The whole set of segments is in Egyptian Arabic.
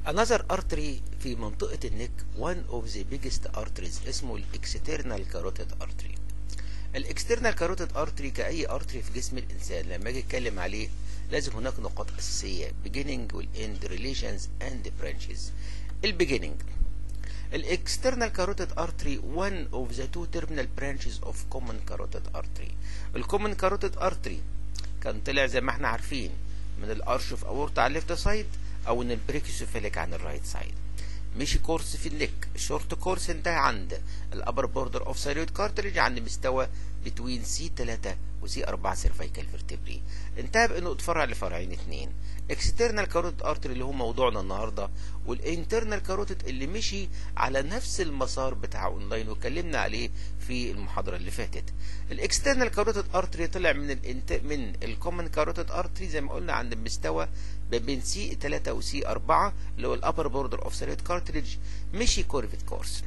another artery في منطقة النك one of the biggest arteries اسمه الاكسترنال carotid artery الاكسترنال carotid artery كأي artery في جسم الإنسان لما أجي أتكلم عليه لازم هناك نقاط أساسية beginning والend relations and branches البيجيننج الاكسترنال carotid artery one of the two terminal branches of common carotid artery الكومن carotid artery كان طلع زي ما احنا عارفين من الارش في اورتا على الليفت سايد او ان البريكيوسيفاليك عن الرايت سايد مشي كورس في النك الشورت كورس انتهى عند الابر بوردر اوف ثايرويد كارتريج عند مستوى بتوين سي 3 وسي 4 سيرفايكال فيرتبري انتهى بانه اتفرع لفرعين اثنين اكسترنال كاروتيد ارتري اللي هو موضوعنا النهارده والانترنال كاروتيد اللي مشي على نفس المسار بتاع اونلاين واتكلمنا عليه في المحاضره اللي فاتت الاكسترنال كاروتيد ارتري طلع من الانت... من الكومن كاروتيد ارتري زي ما قلنا عند المستوى ما بين سي 3 وسي 4 اللي هو الابر بوردر اوف ثايرويد كارتريج مشي كورفت كورس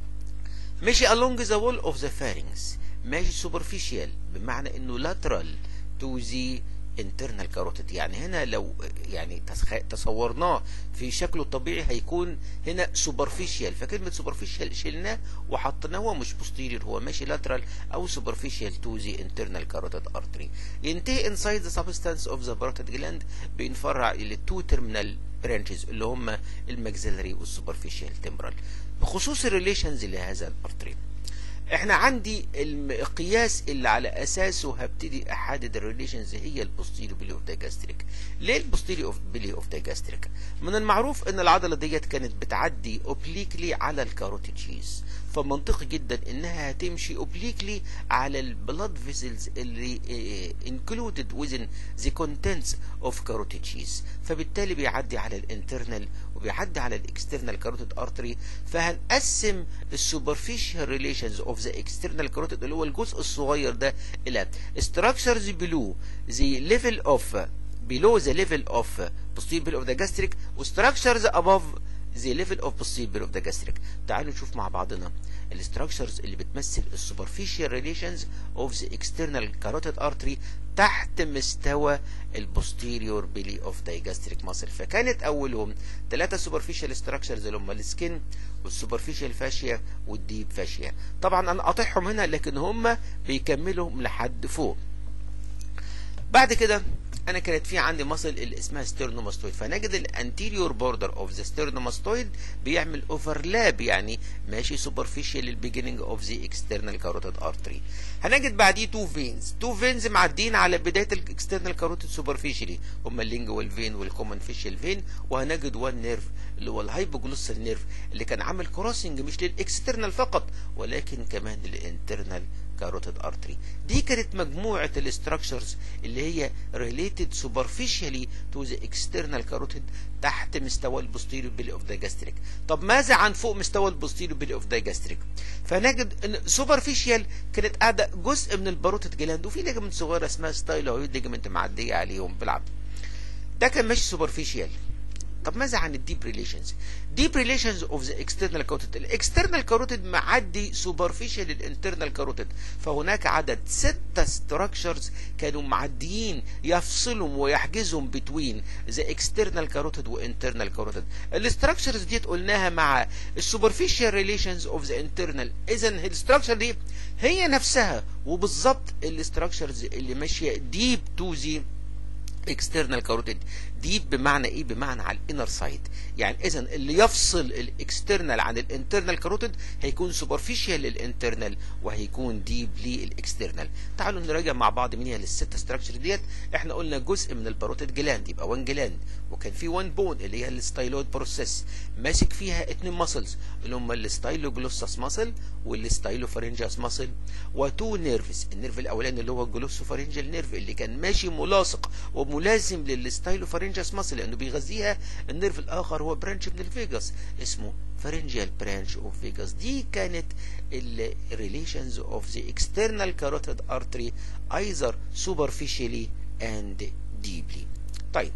مشي along the wall of the pharynx ماشي superficial بمعنى انه lateral to the internal carotid يعني هنا لو يعني تصورناه في شكله الطبيعي هيكون هنا superficial فكلمة superficial شلناه وحطيناه هو مش posterior هو ماشي lateral او superficial to the internal carotid artery ينتهي inside the substance of the parotid gland بينفرع الى two terminal branches اللي هم الماكسيلري والسوبرفيشال temporal بخصوص الريليشنز لهذا الارتري احنا عندي المقياس اللي على اساسه هبتدي احدد الريليشنز هي البوستيريو بيلي اوف دايجاستريك ليه البوستيريو اوف بيلي اوف دايجاستريك من المعروف ان العضله ديت كانت بتعدي اوبليكلي على الكاروتيد تشيز فمنطقي جدا انها هتمشي اوبليكلي على البلاد فيسلز اللي انكلودد ويزن ذا كونتنتس اوف كاروتيد تشيز فبالتالي بيعدي على الانترنال وبيعدي على الاكسترنال كاروتيد ارتري فهنقسم السوبرفيشال ريليشنز اوف ذا اكسترنال كاروتيد اللي هو الجزء الصغير ده الى structures below the level of below the level of posterior bill of the gastric structures above the level of posterior bill of the gastric تعالوا نشوف مع بعضنا الستراكشرز اللي بتمثل السوبرفيشال ريليشنز اوف ذا اكسترنال كاروتيد ارتري تحت مستوى البوستيريور بيلي اوف دايجاستريك ماسل فكانت اولهم ثلاثه سوبرفيشال ستراكشرز اللي هم السكين والسوبرفيشال فاشيا والديب فاشيا طبعا انا قاطعهم هنا لكن هم بيكملوا لحد فوق بعد كده انا كانت في عندي مصل اللي اسمها ستيرنوماستويد فنجد الانتيريور بوردر اوف ذا ستيرنوماستويد بيعمل اوفرلاب يعني ماشي سوبرفيشال للبيجيننج اوف ذا اكسترنال كاروتيد ارتري هنجد بعديه تو فينز تو فينز معديين على بدايه الاكسترنال كاروتيد سوبرفيشالي هم اللينجوال فين والكومن فيشال فين وهنجد وان نيرف اللي هو الهايبوجلوسال نيرف اللي كان عامل كروسنج مش للاكسترنال فقط ولكن كمان للانترنال كاروتيد ارتري دي كانت مجموعه الاستراكشرز اللي هي ريليتد سوبرفيشالي تو ذا اكسترنال كاروتيد تحت مستوى البوستيريو بيلي اوف دايجاستريك طب ماذا عن فوق مستوى البوستيريو بيلي اوف دايجاستريك فنجد ان سوبرفيشال كانت قاعده جزء من الباروتيد جلاند وفي ليجمنت صغيره اسمها ستايلويد ليجمنت معديه عليهم بالعب ده كان ماشي سوبرفيشال طب ماذا عن الديب ريليشنز ديب ريليشنز اوف ذا اكسترنال كاروتيد الاكسترنال كاروتيد معدي سوبرفيشال الانترنال كاروتيد فهناك عدد ستة ستراكشرز كانوا معديين يفصلهم ويحجزهم بتوين ذا اكسترنال كاروتيد وانترنال كاروتيد الاستراكشرز ديت قلناها مع السوبرفيشال ريليشنز اوف ذا انترنال اذا الاستراكشر دي هي نفسها وبالظبط الاستراكشرز اللي ماشيه ديب تو ذا اكسترنال كاروتيد ديب بمعنى ايه بمعنى على الانر سايد يعني اذا اللي يفصل الاكسترنال عن الانترنال كاروتيد هيكون سوبرفيشال للانترنال وهيكون ديب للاكسترنال تعالوا نراجع مع بعض مين هي الست ستراكشر ديت احنا قلنا جزء من الباروتيد جلاند يبقى وان جلاند وكان في وان بون اللي هي الستايلويد بروسيس ماسك فيها اتنين ماسلز اللي هم الستايلوجلوسس ماسل والستايلوفارنجاس ماسل وتو نيرفز النيرف الاولاني اللي هو الجلوسوفارنجال نيرف اللي كان ماشي ملاصق وملازم للستايلوفارنجاس ماسل لانه بيغذيها النيرف الاخر هو برانش من الفيجاس اسمه pharyngeal branch of فيجاس دي كانت ال relations of the external carotid artery either superficially and deeply طيب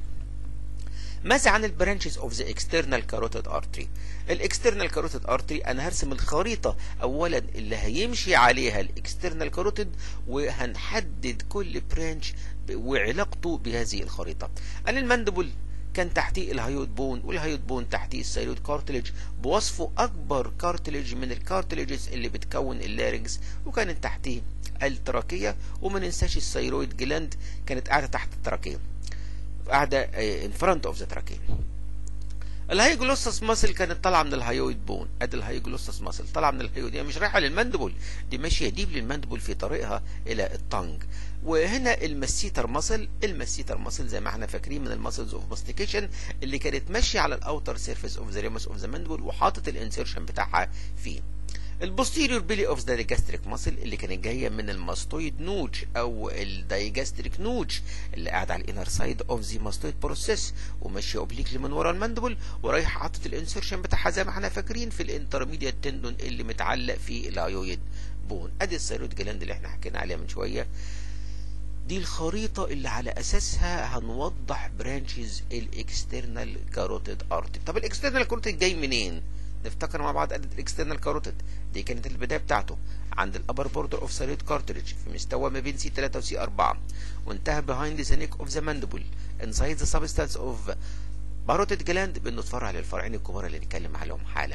ماذا عن البرانشز اوف ذا اكسترنال كاروتيد ارتري الاكسترنال كاروتيد ارتري انا هرسم الخريطه اولا اللي هيمشي عليها الاكسترنال كاروتيد وهنحدد كل برانش وعلاقته بهذه الخريطه انا المندبل كان تحتيه الهايود بون والهايود بون تحتيه الثيرويد كارتليج بوصفه اكبر كارتليج من الكارتليجز اللي بتكون اللارنجز وكانت تحتيه التراكيه وما ننساش الثيرويد جلاند كانت قاعده تحت التراكيه قاعده ان فرونت اوف ذا تراكيه الهايجلوسس ماسل كانت طالعه من الهايويد بون ادي الهايجلوسس ماسل طالعه من الهايويد هي مش رايحه للمندبل دي ماشيه ديب للمندبل في طريقها الى الطنج وهنا المسيتر ماسل المسيتر ماسل زي ما احنا فاكرين من الماسلز اوف ماستيكيشن اللي كانت ماشيه على الاوتر سيرفيس اوف ذا ريمس اوف ذا مندبل وحاطط الانسيرشن بتاعها فيه البوستيريور بيلي اوف ذا دايجاستريك ماسل اللي كانت جايه من الماستويد نوج او الدايجاستريك نوج اللي قاعد على الانر سايد اوف ذا ماستويد بروسيس وماشيه اوبليكلي من ورا المندبل ورايح حاطط الانسرشن بتاعها زي ما احنا فاكرين في الانترميديت تندون اللي متعلق في الهايويد بون ادي الثيرويد جلاند اللي احنا حكينا عليها من شويه دي الخريطة اللي على أساسها هنوضح برانشز الاكسترنال كاروتيد ارتري طب الاكسترنال كاروتيد جاي منين؟ نفتكر مع بعض اداه الاكسترنال كاروتيد دي كانت البدايه بتاعته عند الابر بوردر اوف ثيرويد كارتريج في مستوى ما بين سي 3 وسي 4 وانتهى behind the neck of the mandible inside the substance of باروتيد جلاند بانه اتفرع للفرعين الكبار اللي نتكلم عليهم حالا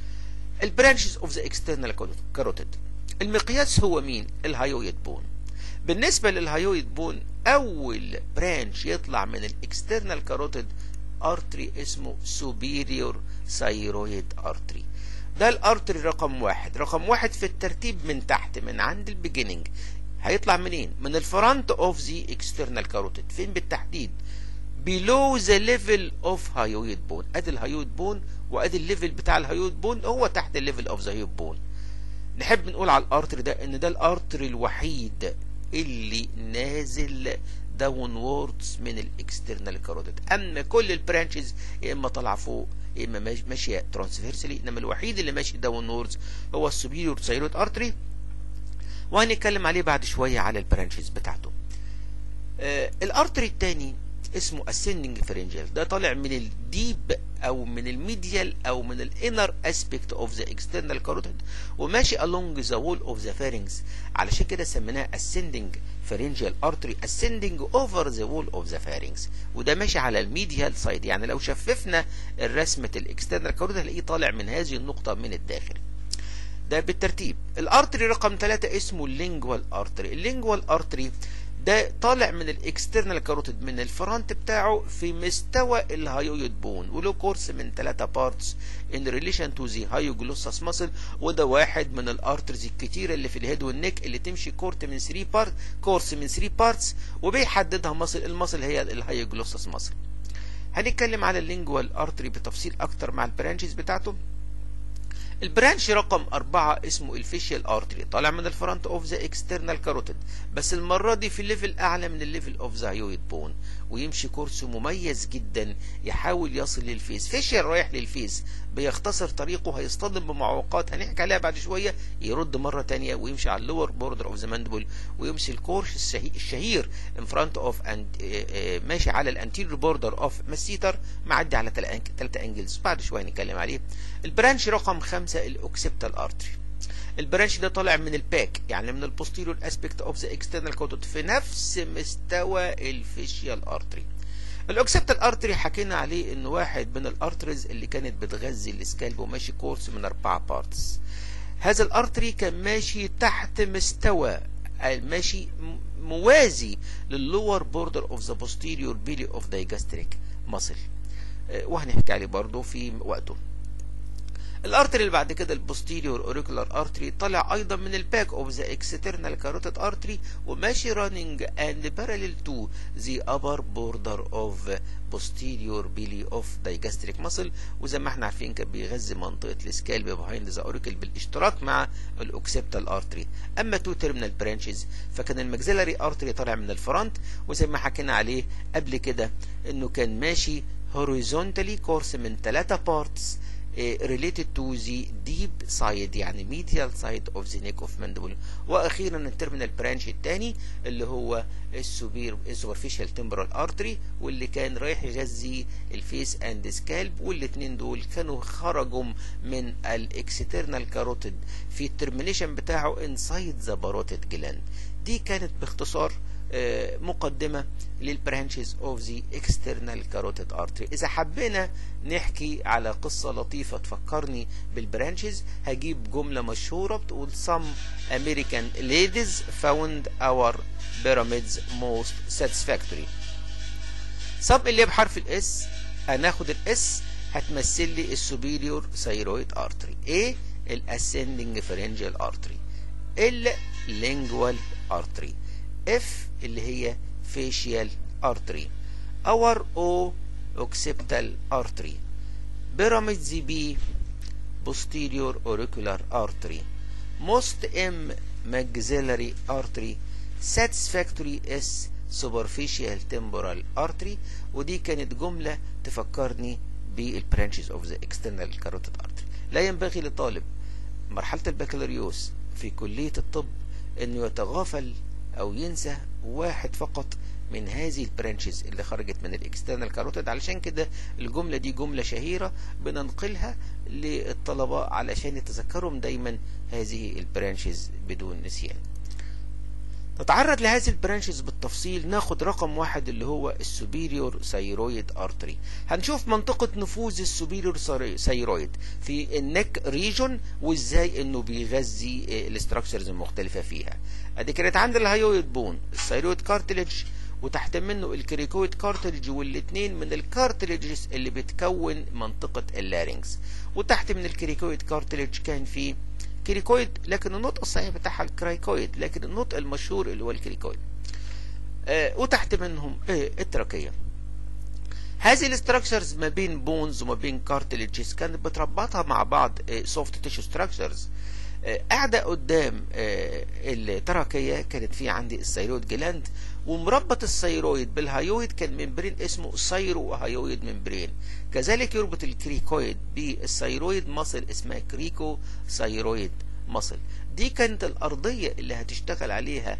البرانشز اوف ذا اكسترنال كاروتيد المقياس هو مين الهايويد بون بالنسبه للهايويد بون اول برانش يطلع من الاكسترنال كاروتيد ارتري اسمه سوبيريور ثايرويد ارتري ده الارتري رقم واحد رقم واحد في الترتيب من تحت من عند البيجيننج هيطلع منين من الفرونت اوف ذا اكسترنال كاروتيد فين بالتحديد below the level of hyoid bone ادي الهايويد بون وادي الليفل بتاع الهايويد بون هو تحت الليفل اوف ذا هايويد بون نحب نقول على الارتري ده ان ده الارتري الوحيد اللي نازل داون ووردز من الاكسترنال كاروتيد اما كل البرانشز يا اما طالعه فوق يا اما ماشيه ترانسفيرسلي انما الوحيد اللي ماشي داون ووردز هو السوبيريور ثايرويد ارتري وهنتكلم عليه بعد شويه على البرانشز بتاعته آه الارتري الثاني اسمه ascending pharyngeal ده طالع من الديب او من الميديال او من الانر اسبيكت اوف ذا external carotid وماشي along the wall of the pharynx علشان كده سميناه ascending pharyngeal artery ascending over the wall of the pharynx وده ماشي على الميديال سايد يعني لو شففنا الرسمة الاكسترنال كاروتيد هنلاقيه طالع من هذه النقطة من الداخل ده بالترتيب الارتري رقم ثلاثة اسمه اللينجوال ارتري اللينجوال ارتري ده طالع من الاكسترنال كاروتيد من الفرونت بتاعه في مستوى الهايويد بون وله كورس من ثلاثة بارتس ان ريليشن تو ذا هايوجلوسس ماسل وده واحد من الارترز الكتيره اللي في الهيد والنك اللي تمشي كورت من 3 بارت كورس من 3 بارتس وبيحددها ماسل الماسل هي الهايوجلوسس ماسل هنتكلم على اللينجوال ارتري بتفصيل اكتر مع البرانشز بتاعته البرانش رقم أربعة اسمه الفيشيال ارتري طالع من الفرونت اوف ذا اكسترنال كاروتيد بس المرة دي في ليفل أعلى من الليفل اوف ذا هايويد بون ويمشي كورس مميز جدا يحاول يصل للفيس فيشيال رايح للفيس بيختصر طريقه هيصطدم بمعوقات هنحكي عليها بعد شوية يرد مرة تانية ويمشي على اللور بوردر اوف ذا ماندبل ويمشي الكورس الشهير ان فرونت اوف ماشي على الانتيريور بوردر اوف مسيتر معدي على ثلاثة انجلز بعد شوية نتكلم عليه البرانش رقم خمسة الاوكسيبتال ارتري البرانش ده طالع من الباك يعني من البوستيريور اسبيكت اوف ذا اكسترنال كوتوت في نفس مستوى الفيشيال ارتري الاوكسيبتال ارتري حكينا عليه انه واحد من الارتريز اللي كانت بتغذي السكالب وماشي كورس من اربعة بارتس هذا الارتري كان ماشي تحت مستوى ماشي موازي لللور بوردر اوف ذا بوستيريور بيلي اوف دايجاستريك ماسل وهنحكي عليه برضه في وقته الارتري اللي بعد كده البوستيريور اوريكولار ارتري طالع ايضا من الباك اوف ذا اكسترنال كاروتيد ارتري وماشي راننج اند باراليل تو ذا ابر بوردر اوف posterior belly of digastric muscle وزي ما احنا عارفين كان بيغذي منطقه السكالب بيهايند ذا اوريكل بالاشتراك مع الاوكسيبتال ارتري اما تو تيرمينال برانشز فكان الماكسيلاري ارتري طالع من الفرونت وزي ما حكينا عليه قبل كده انه كان ماشي horizontally كورس من ثلاثة بارتس related to the deep side يعني medial side of the neck of mandible واخيرا التيرمينال برانش الثاني اللي هو السوبير السوبرفيشال تمبرال ارتري واللي كان رايح يغذي الفيس اند سكالب والاثنين دول كانوا خرجوا من الاكسترنال كاروتيد في الترمينيشن بتاعه انسايد ذا باروتيد جلاند دي كانت باختصار مقدمة للبرانشز اوف ذا اكسترنال كاروتيد ارتري اذا حبينا نحكي على قصة لطيفة تفكرني بالبرانشز هجيب جملة مشهورة بتقول some American ladies found our pyramids most satisfactory sub اللي بحرف الاس هناخد الاس هتمثل لي السوبيريور ثايرويد ارتري ايه الاسcending pharyngeal ارتري اللينجوال ارتري اف اللي هي facial artery our O occipital artery pyramids B posterior auricular artery most M maxillary artery satisfactory S superficial temporal artery ودي كانت جملة تفكرني بالبرانشز اوف ذا external carotid artery لا ينبغي لطالب مرحلة البكالوريوس في كلية الطب انه يتغافل او ينسى واحد فقط من هذه البرانشز اللي خرجت من الاكسترنال كاروتيد علشان كده الجملة دي جملة شهيرة بننقلها للطلبة علشان يتذكرهم دايما هذه البرانشز بدون نسيان نتعرض لهذه البرانشز بالتفصيل ناخد رقم واحد اللي هو السوبيريور ثايرويد ارتري هنشوف منطقة نفوذ السوبيريور ثايرويد في النك ريجون وازاي انه بيغذي الاستراكشرز المختلفة فيها ادي كانت عند الهايويد بون الثايرويد كارتلج وتحت منه الكريكويد كارتلج والاثنين من الكارتلجز اللي بتكون منطقة اللارينكس وتحت من الكريكويد كارتلج كان في كريكويد لكن النطق الصحيح بتاعها الكرايكويد لكن النطق المشهور اللي هو الكريكويد آه وتحت منهم آه التراكية هذه الاستراكشرز ما بين بونز وما بين كارتلجز كانت بتربطها مع بعض سوفت تيشو ستراكشرز قاعدة قدام آه التراكية كانت في عندي الثيرويد جلاند ومربط الثيرويد بالهايويد كان ممبرين اسمه سايرو هايويد ممبرين كذلك يربط الكريكويد بالثيرويد مصل اسمها كريكو ثيرويد مصل دي كانت الأرضية اللي هتشتغل عليها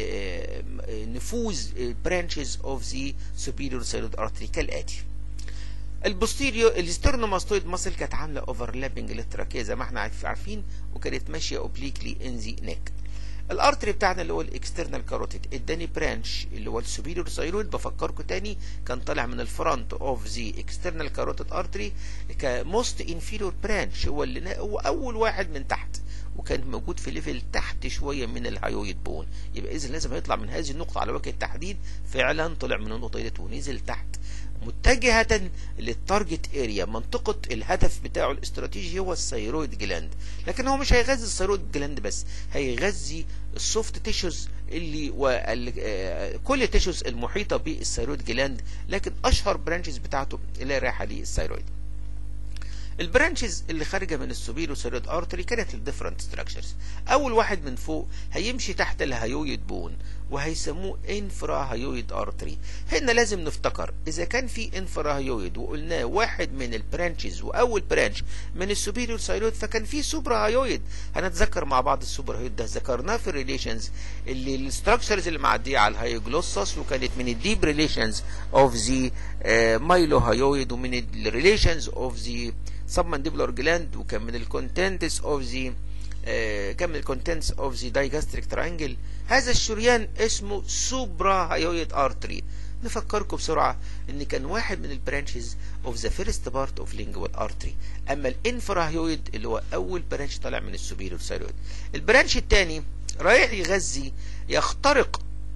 نفوذ برانشز اوف ذا superior thyroid artery كالآتي البوستيريو الاسترنوماستويد ماسل كانت عامله اوفرلابنج للتراكيه زي ما احنا عارفين وكانت ماشيه اوبليكلي ان ذا نيك الارتري بتاعنا اللي هو الاكسترنال كاروتيد اداني برانش اللي هو السوبيريور ثايرويد بفكركم تاني كان طالع من الفرونت اوف ذا اكسترنال كاروتيد ارتري كموست انفيريور برانش هو اللي هو اول واحد من تحت وكان موجود في ليفل تحت شويه من الهايويد بون يبقى اذا لازم يطلع من هذه النقطه على وجه التحديد فعلا طلع من النقطه ديت ونزل تحت متجهة للتارجت اريا منطقة الهدف بتاعه الاستراتيجي هو الثيرويد جلاند لكن هو مش هيغذي الثيرويد جلاند بس هيغذي السوفت تيشوز اللي كل التيشوز المحيطة بالثيرويد جلاند لكن اشهر برانشز بتاعته اللي رايحة للثيرويد البرانشز اللي خارجه من السوبيرو ثيرويد ارتري كانت الديفرنت ستراكشرز اول واحد من فوق هيمشي تحت الهيويد بون وهيسموه انفرا هيويد ارتري هنا لازم نفتكر اذا كان في انفرا هيويد وقلناه واحد من البرانشز واول برانش من السوبيريور ثايرويد فكان في سوبرا هيويد هنتذكر مع بعض السوبرا هيويد ده ذكرناه في الريليشنز اللي الستراكشرز اللي معديه على الهيوجلوسس وكانت من الديب ريليشنز اوف ذا مايلو هيويد ومن الريليشنز اوف ذا submandibular gland وكان من الكونتنتس اوف ذا كان من الكونتنتس اوف ذا دايجاستريك ترانجل هذا الشريان اسمه سوبرا هايويد ارتري نفكركم بسرعة ان كان واحد من البرانشز اوف ذا فيرست بارت اوف لينجوال ارتري اما الانفرا هايويد اللي هو اول برانش طالع من السوبيريور ثايرويد البرانش الثاني رايح يغذي يخترق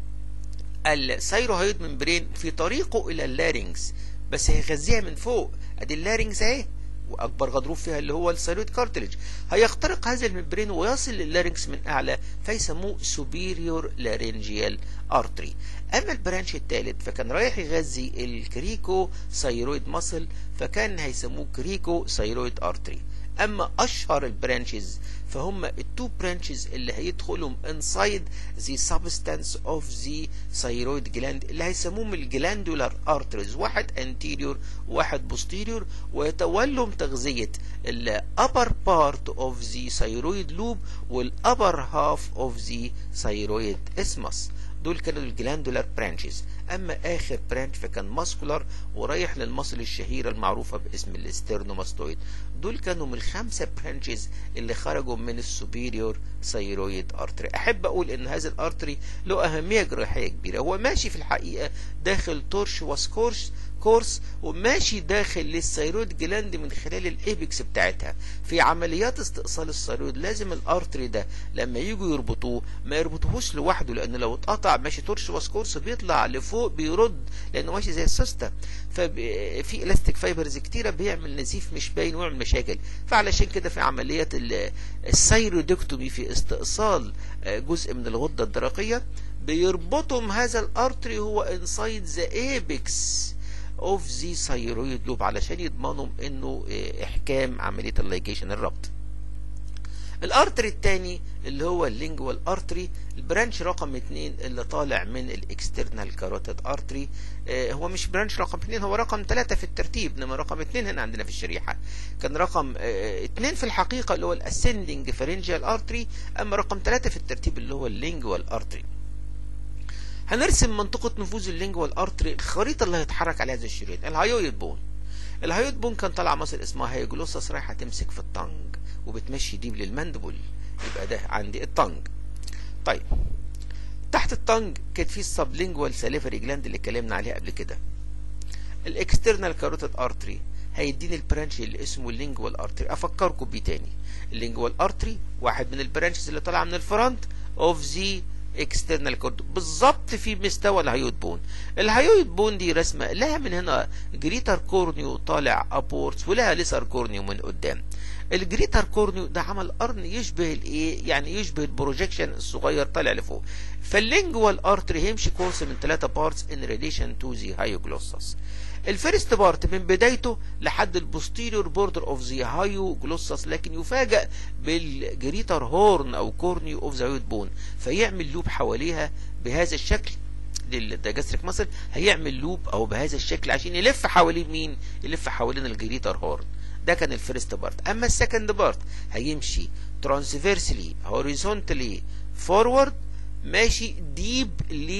الثايروهيد ممبرين في طريقه الى اللارينكس بس هيغذيها من فوق ادي اللارينكس اهي واكبر غضروف فيها اللي هو الثيرويد كارتلج هيخترق هذا الممبرين ويصل لللارنكس من اعلى فيسموه سوبيريور لارنجيال ارتري اما البرانش الثالث فكان رايح يغذي الكريكو ثيرويد ماسل فكان هيسموه كريكو ثيرويد ارتري اما اشهر البرانشز فهم التو برانشز اللي هيدخلهم انسايد ذا سبستانس اوف ذا ثايرويد جلاند اللي هيسموهم الجلاندولار ارتريز واحد انتيريور واحد بوستيريور ويتولوا تغذيه الابر بارت اوف ذا ثايرويد لوب والابر هاف اوف ذا ثايرويد اسمس دول كانوا الجلاندولار برانشز اما اخر برانش فكان ماسكولار ورايح للمصل الشهيره المعروفه باسم الاسترنوماستويد دول كانوا من الخمسه برانشز اللي خرجوا من السوبيريور ثيرويد ارتري احب اقول ان هذا الارتري له اهميه جراحيه كبيره هو ماشي في الحقيقه داخل تورش وسكورش كورس وماشي داخل للثيرويد جلاند من خلال الايبكس بتاعتها في عمليات استئصال الثيرويد لازم الارتري ده لما يجوا يربطوه ما يربطوهوش لوحده لان لو اتقطع ماشي تورش وسكورس بيطلع لفوق بيرد لانه ماشي زي السوسته ففي الاستيك فايبرز كتيره بيعمل نزيف مش باين ويعمل مشاكل فعلشان كده في عمليات السيرودكتومي في استئصال جزء من الغده الدرقيه بيربطهم هذا الارتري هو انسايد ذا ايبكس اوف ذا ثيرويد لوب علشان يضمنوا انه احكام عمليه اللايجيشن الربط الارتري الثاني اللي هو اللينجوال ارتري البرانش رقم اتنين اللي طالع من الاكسترنال كاروتيد ارتري اه هو مش برانش رقم اتنين هو رقم ثلاثة في الترتيب انما رقم اتنين هنا عندنا في الشريحة كان رقم اه اتنين في الحقيقة اللي هو الاسندنج فارنجيال ارتري اما رقم ثلاثة في الترتيب اللي هو اللينجوال ارتري هنرسم منطقة نفوذ اللينجوال ارتري الخريطة اللي هيتحرك عليها هذا الشريان الهايويد بون الهايويد بون كان طالع مصر اسمها هيجلوسس رايحة تمسك في الطنج وبتمشي ديب للمندبل يبقى ده عندي الطنج طيب تحت الطنج كانت في السبلينجوال ساليفري جلاند اللي اتكلمنا عليها قبل كده الاكسترنال كاروتيد ارتري هيديني البرانش اللي اسمه اللينجوال ارتري افكركم بيه تاني اللينجوال ارتري واحد من البرانشز اللي طالعه من الفرونت اوف ذا اكسترنال كورد بالظبط في مستوى الهيوت بون الهيوت بون دي رسمه لها من هنا جريتر كورنيو طالع ابورتس ولها ليسر كورنيو من قدام الجريتر كورنيو ده عمل قرن يشبه الايه يعني يشبه البروجيكشن الصغير طالع لفوق فاللينجوال ارتري هيمشي كورس من ثلاثه بارتس ان ريليشن تو ذا هايوجلوسس الفيرست بارت من بدايته لحد البوستيريور بوردر اوف ذا هايو جلوسس لكن يفاجأ بالجريتر هورن او كورنيو اوف ذا بون فيعمل لوب حواليها بهذا الشكل للداجستريك ماسل هيعمل لوب او بهذا الشكل عشان يلف حوالين مين يلف حوالين الجريتر هورن ده كان الفيرست بارت اما السكند بارت هيمشي ترانسفيرسلي هوريزونتالي فورورد ماشي ديب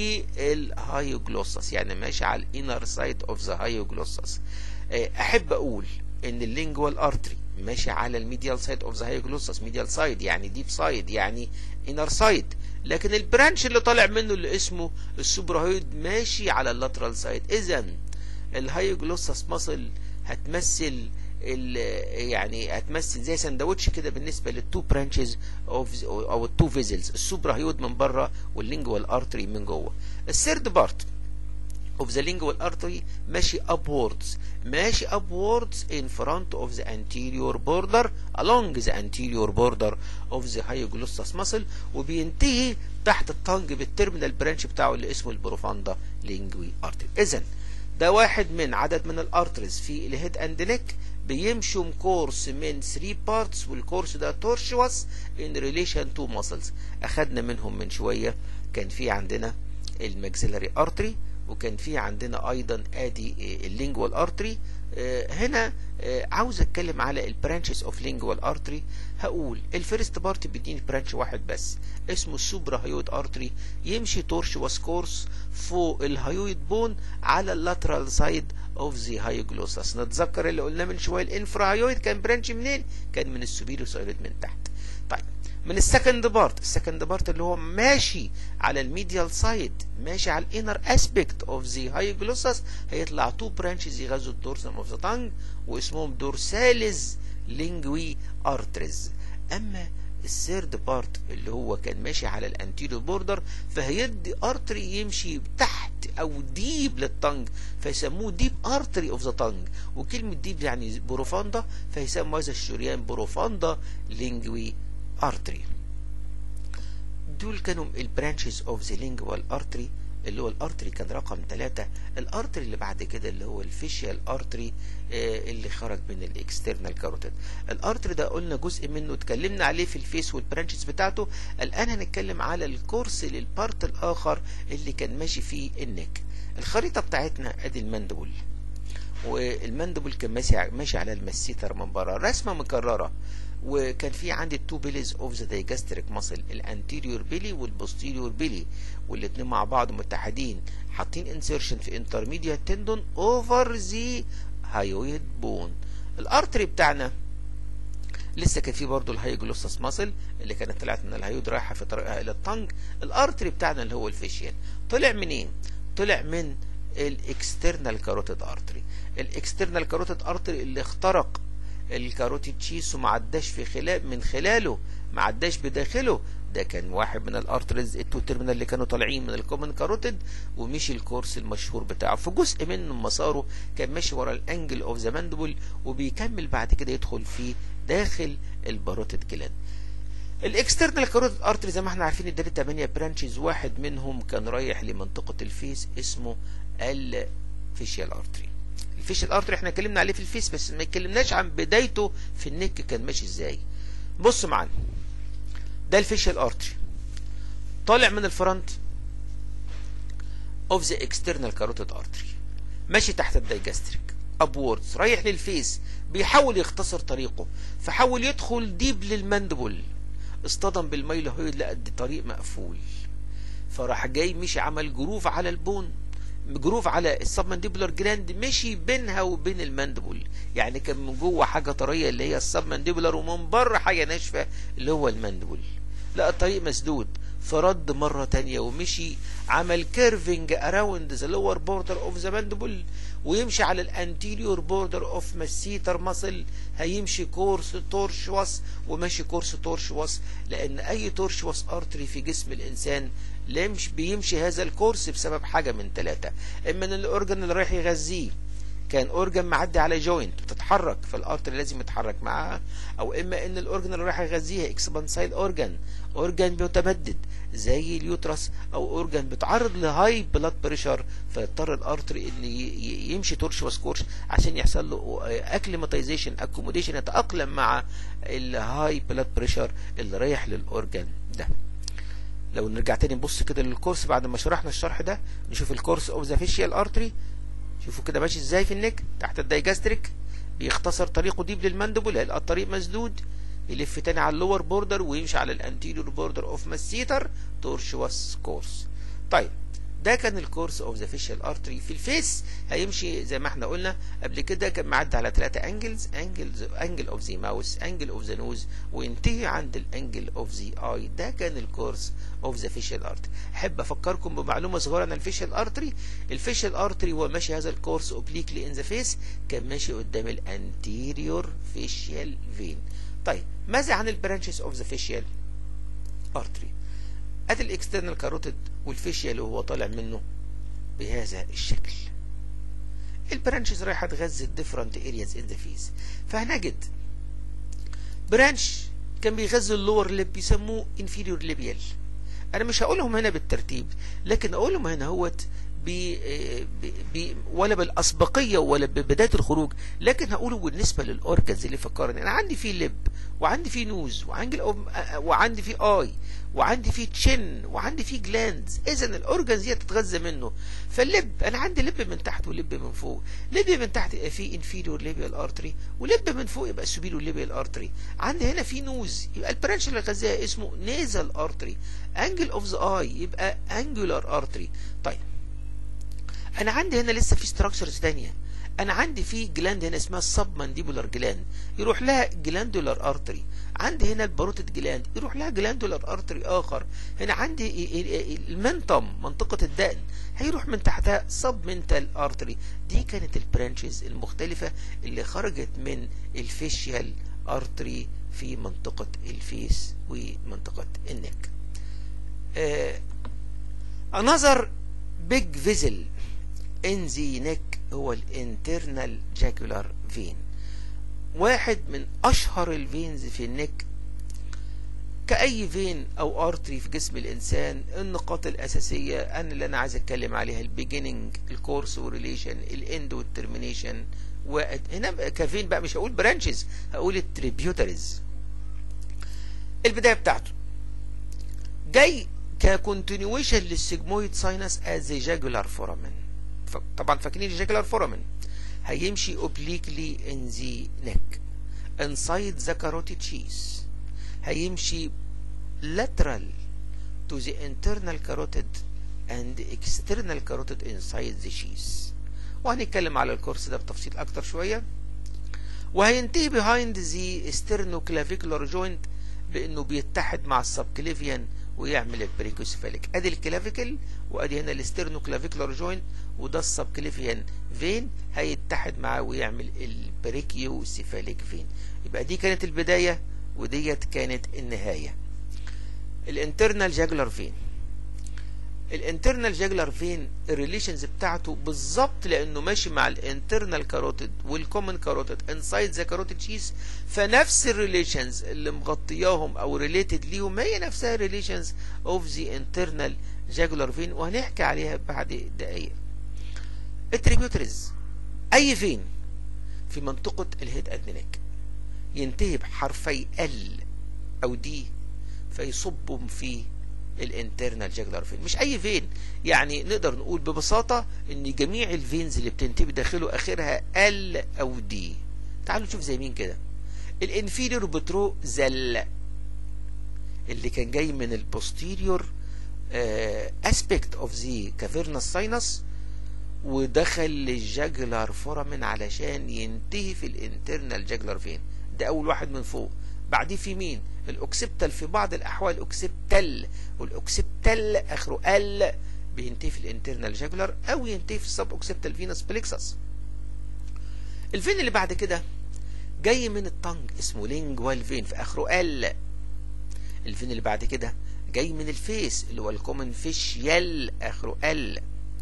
للهايوجلوسس يعني ماشي على الانر سايد اوف ذا هايوجلوسس احب اقول ان اللينجوال ارتري ماشي على الميديال سايد اوف ذا هايوجلوسس ميديال سايد يعني ديب سايد يعني انر سايد لكن البرانش اللي طالع منه اللي اسمه السوبراهيد ماشي على اللاترال سايد اذا الهايوجلوسس ماسل هتمثل يعني هتمثل زي سندوتش كده بالنسبه للتو برانشز اوف او التو فيزلز السوبراهيود من بره واللينجوال ارتري من جوه الثيرد بارت of the lingual artery ماشي upwards ماشي upwards in front of the anterior border along the anterior border of the hyoglossus muscle وبينتهي تحت الطنج بالترمينال برانش بتاعه اللي اسمه البروفاندا لينجوي ارتري اذا ده واحد من عدد من الارتريز في الهيد اند نيك بيمشوا كورس من 3 بارتس والكورس ده تورشوس ان ريليشن تو ماسلز اخدنا منهم من شويه كان في عندنا الماكسيلاري ارتري وكان في عندنا ايضا ادي اللينجوال ارتري هنا عاوز اتكلم على البرانشز اوف لينجوال ارتري هقول الفيرست بارت بيديني برانش واحد بس اسمه السوبرا هيويد ارتري يمشي تورش وسكورس فوق الهيويد بون على اللاترال سايد اوف ذا هايوجلوسس نتذكر اللي قلناه من شويه الانفرا هيويد كان برانش منين كان من السوبيريور سايد من تحت طيب من السكند بارت السكند بارت اللي هو ماشي على الميديال سايد ماشي على الانر اسبيكت اوف ذا هايوجلوسس هيطلع تو برانشز يغذوا الدورسم اوف ذا تانج واسمهم دورساليز لينجوي ارتريز اما الثيرد بارت اللي هو كان ماشي على الانتيريور بوردر فهيدي ارتري يمشي تحت او ديب للطنج فيسموه ديب ارتري اوف ذا تانج وكلمه ديب يعني بروفاندا فيسموا هذا الشريان بروفاندا لينجوي ارتري دول كانوا البرانشز اوف ذا لينجوال ارتري اللي هو الارتري كان رقم ثلاثة الارتري اللي بعد كده اللي هو الفيشيال ارتري آه اللي خرج من الاكسترنال كاروتيد الارتري ده قلنا جزء منه اتكلمنا عليه في الفيس والبرانشز بتاعته الان هنتكلم على الكورس للبارت الاخر اللي كان ماشي فيه النك الخريطة بتاعتنا ادي المندبل والمندبل كان ماشي ماشي على المسيتر من بره رسمه مكرره وكان في عندي التو بيليز اوف ذا دايجاستريك ماسل الانتيريور بيلي والبوستيريور بيلي والاثنين مع بعض متحدين حاطين انسيرشن في انترميديات تندون اوفر ذا هايويد بون الارتري بتاعنا لسه كان في برضه الهايجلوسس ماسل اللي كانت طلعت من الهايود رايحه في طريقها الى الطنج الارتري بتاعنا اللي هو الفيشيال طلع منين طلع من الاكسترنال كاروتيد ارتري الاكسترنال كاروتيد ارتري اللي اخترق الكاروتيد شيس وما عداش في خلال من خلاله ما عداش بداخله ده كان واحد من الارتريز التو تيرمينال اللي كانوا طالعين من الكومن كاروتيد ومشي الكورس المشهور بتاعه في جزء من مساره كان ماشي ورا الانجل اوف ذا ماندبل وبيكمل بعد كده يدخل في داخل الباروتيد جلاند الاكسترنال كاروتيد ارتري زي ما احنا عارفين اداني 8 برانشز واحد منهم كان رايح لمنطقه الفيس اسمه الفيشيال ارتري الفيشيال ارتري احنا اتكلمنا عليه في الفيس بس ما اتكلمناش عن بدايته في النك كان ماشي ازاي بص معانا ده الفيشيال ارتري طالع من الفرونت اوف ذا اكسترنال كاروتيد ارتري ماشي تحت الدايجاستريك ابوردز رايح للفيس بيحاول يختصر طريقه فحاول يدخل ديب للمندبل اصطدم بالميلوهيد لقى الطريق مقفول فراح جاي مشي عمل جروف على البون جروف على السبمنديبولار جراند مشي بينها وبين المندبل يعني كان من جوه حاجه طريه اللي هي السبمنديبولار ومن بره حاجه ناشفه اللي هو المندبل لقى الطريق مسدود فرد مرة تانية ومشي عمل كيرفنج اراوند ذا لور بوردر اوف ذا ماندبل ويمشي على الانتيريور بوردر اوف مسيتر ماسل هيمشي كورس تورشوس وماشي كورس تورشوس لان اي تورشوس ارتري في جسم الانسان لمش بيمشي هذا الكورس بسبب حاجة من ثلاثة اما ان الاورجن اللي رايح يغذيه كان اورجن معدي على جوينت بتتحرك فالارتري لازم يتحرك معاها او اما ان الاورجن اللي رايح يغذيها اكسبانسايل اورجن اورجن بيتمدد زي اليوترس او اورجن بيتعرض لهاي بلاد بريشر فيضطر الارتري ان يمشي تورشوس كورس عشان يحصل له اكليماتيزيشن اكوموديشن يتاقلم مع الهاي بلاد بريشر اللي رايح للاورجن ده لو نرجع تاني نبص كده للكورس بعد ما شرحنا الشرح ده نشوف الكورس اوف ذا فيشيال ارتري شوفوا كده ماشي ازاي في النك تحت الدايجاستريك بيختصر طريقه ديب للمندبل هيلقى الطريق مسدود يلف تاني على اللور بوردر ويمشي على الانتيريور بوردر اوف مسيتر تورشوس كورس طيب ده كان الكورس اوف ذا فيشال ارتري في الفيس هيمشي زي ما احنا قلنا قبل كده كان معدي على ثلاثة انجلز انجلز انجل اوف ذا ماوس انجل اوف ذا نوز وينتهي عند الانجل اوف ذا اي ده كان الكورس اوف ذا فيشال ارتري احب افكركم بمعلومه صغيره عن الفيشال ارتري الفيشال ارتري وهو ماشي هذا الكورس اوبليكلي ان ذا فيس كان ماشي قدام الانتيريور فيشيال فين طيب ماذا عن البرانشز اوف ذا فيشيال ارتري ادي الاكسترنال كاروتيد والفيشيال اللي هو طالع منه بهذا الشكل البرانشز رايحه تغذي الديفرنت ارياز ان ذا فيس فهنجد برانش كان بيغذي اللور ليب بيسموه انفيريور ليبيال انا مش هقولهم هنا بالترتيب لكن اقولهم هنا هوت بي بي ولا بالاسبقيه ولا ببدايه الخروج لكن هقوله بالنسبه للاورجنز اللي فكرني انا عندي فيه لب وعندي فيه نوز وعندي وعندي فيه اي وعندي فيه تشن وعندي فيه جلاندز اذا الاورجنز دي تتغذى منه فاللب انا عندي لب من تحت ولب من فوق لب من تحت يبقى فيه انفيريور ليبيال ارتري ولب من فوق يبقى سوبيريور ليبيال ارتري عندي هنا فيه نوز يبقى البرانش اللي غذاها اسمه نيزل ارتري انجل اوف ذا اي يبقى انجولار ارتري طيب انا عندي هنا لسه في ستراكشرز ثانيه انا عندي في جلاند هنا اسمها السب مانديبولار جلاند يروح لها جلاندولار ارتري عندي هنا الباروتيد جلاند يروح لها جلاندولار ارتري اخر هنا عندي المنتم منطقه الدقن هيروح من تحتها سب منتال ارتري دي كانت البرانشز المختلفه اللي خرجت من الفيشيال ارتري في منطقه الفيس ومنطقه النك uh, another big vessel in the neck هو الانترنال جاكولار فين واحد من اشهر الفينز في النك كأي فين او ارتري في جسم الانسان النقاط الاساسية انا اللي انا عايز اتكلم عليها البيجيننج الكورس وريليشن الاند والترمينيشن وهنا كفين بقى مش هقول برانشز هقول التريبيوتريز البداية بتاعته جاي ككونتينيويشن للسيجمويد ساينس از جاجولار فورامين طبعا فاكرين الجاجولار فورامين هيمشي obliquely in the neck inside the carotid sheath هيمشي lateral to the internal carotid and external carotid inside the sheath وهنتكلم على الكورس ده بتفصيل اكتر شوية وهينتهي behind the sternoclavicular joint بانه بيتحد مع السبكليفيان ويعمل البريكوسيفاليك ادي الكلافيكل وادي هنا الاسترنوكلافيكولار جوينت وده السبكليفيان فين هيتحد معاه ويعمل البريكيوسيفاليك فين يبقى دي كانت البداية وديت كانت النهاية الانترنال جاجلر فين الانترنال جاجلر فين الريليشنز بتاعته بالظبط لانه ماشي مع الانترنال كاروتيد والكومن كاروتيد انسايد ذا كاروتيد شيس فنفس الريليشنز اللي مغطياهم او ريليتد ليهم هي نفسها ريليشنز اوف ذا انترنال جاجلر فين وهنحكي عليها بعد دقايق التريبيوتريز اي فين في منطقة الهيد ادنيك ينتهي بحرفي ال او دي فيصبهم في الانترنال جاجلر فين مش اي فين يعني نقدر نقول ببساطة ان جميع الفينز اللي بتنتهي بداخله اخرها ال او دي تعالوا نشوف زي مين كده الانفيريور بترو زل اللي كان جاي من البوستيريور اسبيكت اوف ذا كافيرنس ساينس ودخل للجاجلر فورامين علشان ينتهي في الانترنال جاجلر فين ده اول واحد من فوق بعديه في مين الاوكسبتال في بعض الاحوال اوكسبتال والاوكسبتال اخره ال بينتهي في الانترنال جاجلر او ينتهي في السب اوكسبتال فينس بليكسس الفين اللي بعد كده جاي من الطنج اسمه لينجوال فين في اخره ال الفين اللي بعد كده جاي من الفيس اللي هو الكومن فيشيال اخره ال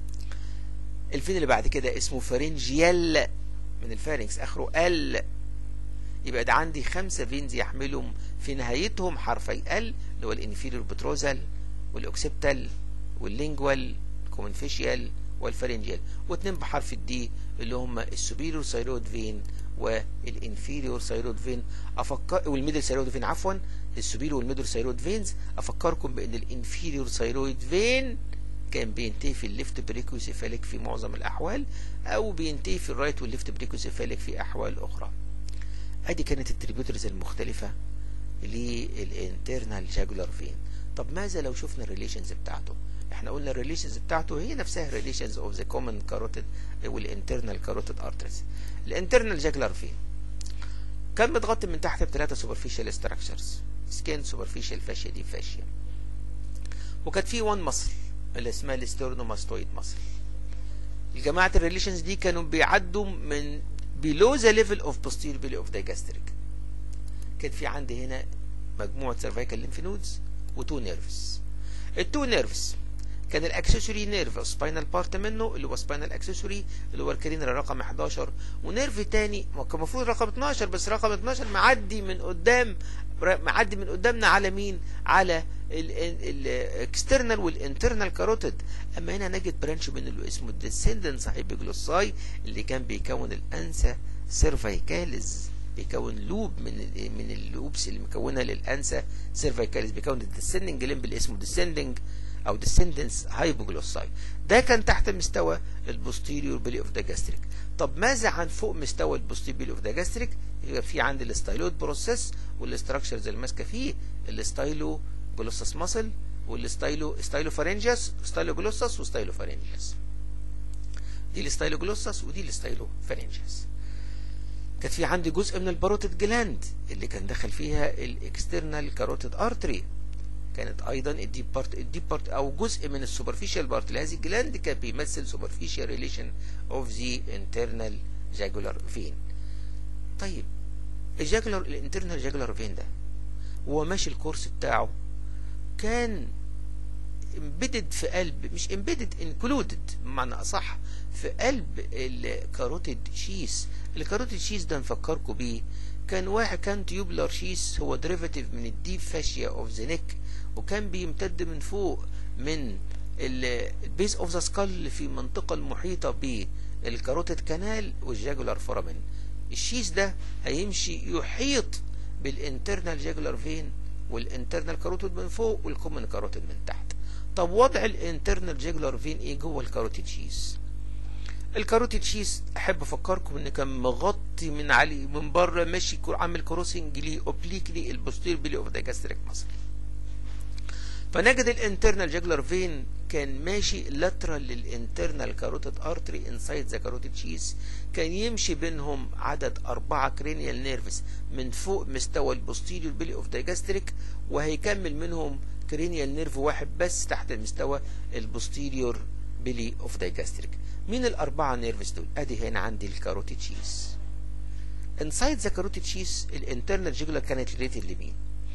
الفين اللي بعد كده اسمه فارنجيال من الفارنكس اخره ال يبقى ده عندي خمسة فينز يحملهم في نهايتهم حرفي ال اللي هو الانفيريور بتروزال والاوكسبتال واللينجوال الكومنفيشيال والفارنجيال واثنين بحرف الدي اللي هم السوبيريور سايرويد فين والانفيريور سايرويد فين افكر والميدل سايرويد فين عفوا السوبيريور والميدل سايرويد فينز افكركم بان الانفيريور سايرويد فين كان بينتهي في الليفت بريكوسيفاليك في معظم الاحوال او بينتهي في الرايت والليفت بريكوسيفاليك في احوال اخرى ادي كانت التريبيوترز المختلفة للانترنال جاجولار فين طب ماذا لو شفنا الريليشنز بتاعته احنا قلنا الريليشنز بتاعته هي نفسها ريليشنز اوف ذا كومن كاروتيد والانترنال كاروتيد ارتريز الانترنال جاجولار فين كان متغطي من تحت بثلاثة سوبرفيشال ستراكشرز سكين سوبرفيشال فاشيا دي فاشيا وكانت في وان مصل اللي اسمها الاسترنوماستويد مصل الجماعة الريليشنز دي كانوا بيعدوا من below the level of posterior belly of digastric كان في عندي هنا مجموعة cervical lymph nodes وتو نيرفز التو نيرفز كان الاكسسوري نيرف سباينال بارت منه اللي هو سباينال اكسسوري اللي هو الكرينر رقم 11 ونيرف تاني كان المفروض رقم 12 بس رقم 12 معدي من قدام معدي من قدامنا على مين على الاكسترنال والانترنال كاروتيد اما هنا نجد برانش من اللي اسمه الديسندنس هايبوجلوساي اللي كان بيكون الانسا سيرفايكاليز بيكون لوب من من اللوبس اللي مكونه للانسا سيرفايكاليز بيكون الديسندنج لمب اللي اسمه ديسندنج او ديسندنس هايبوجلوساي ده كان تحت مستوى البوستيريور بيلي اوف ذا جاستريك طب ماذا عن فوق مستوى البوستيريور بيلي اوف ذا جاستريك يبقى في عندي الاستايلويد بروسيس والاستراكشرز اللي ماسكه فيه الاستايلو جلوسس ماسل والستايلو ستايلو فارنجياس ستايلو جلوسس وستايلو فارنجياس دي الستايلو جلوسس ودي الستايلو فارنجياس كانت في عندي جزء من الباروتيد جلاند اللي كان دخل فيها الاكسترنال كاروتيد ارتري كانت ايضا الديب بارت الديب بارت او جزء من السوبرفيشال بارت لهذه الجلاند كان بيمثل سوبرفيشال ريليشن اوف ذا انترنال جاجولار فين طيب الجاجولار الانترنال جاجولار فين ده وهو ماشي الكورس بتاعه كان امبيدد في قلب مش امبيدد انكلودد بمعنى اصح في قلب الكاروتيد شيس الكاروتيد شيس ده نفكركم بيه كان واحد كان تيوبلر شيس هو ديريفاتيف من الديب فاشيا اوف ذا نيك وكان بيمتد من فوق من البيز اوف ذا سكال في المنطقة المحيطة بالكاروتيد كانال والجاجولار فورامين الشيس ده هيمشي يحيط بالانترنال جاجولار فين والانترنال كاروتيد من فوق والكومن كاروتيد من تحت طب وضع الانترنال جاجولار فين ايه جوه الكاروتيد شيس الكاروتيد شيس احب افكركم ان كان مغطي من علي من بره ماشي عامل كروسنج ليه اوبليكلي البوستير بيلي اوف دايجاستريك ماسل فنجد الانترنال جاجلر فين كان ماشي لاترال للانترنال كاروتيد ارتري انسايد ذا كاروتيد شيس كان يمشي بينهم عدد أربعة كرينيال نيرفز من فوق مستوى البوستيريور بيلي اوف دايجاستريك وهيكمل منهم كرينيال نيرف واحد بس تحت مستوى البوستيريور بيلي اوف دايجاستريك مين الأربعة نيرفز دول ادي هنا عندي الكاروتيد شيس انسايد ذا كاروتيد شيس الانترنال جاجلر كانت ريليتد لمين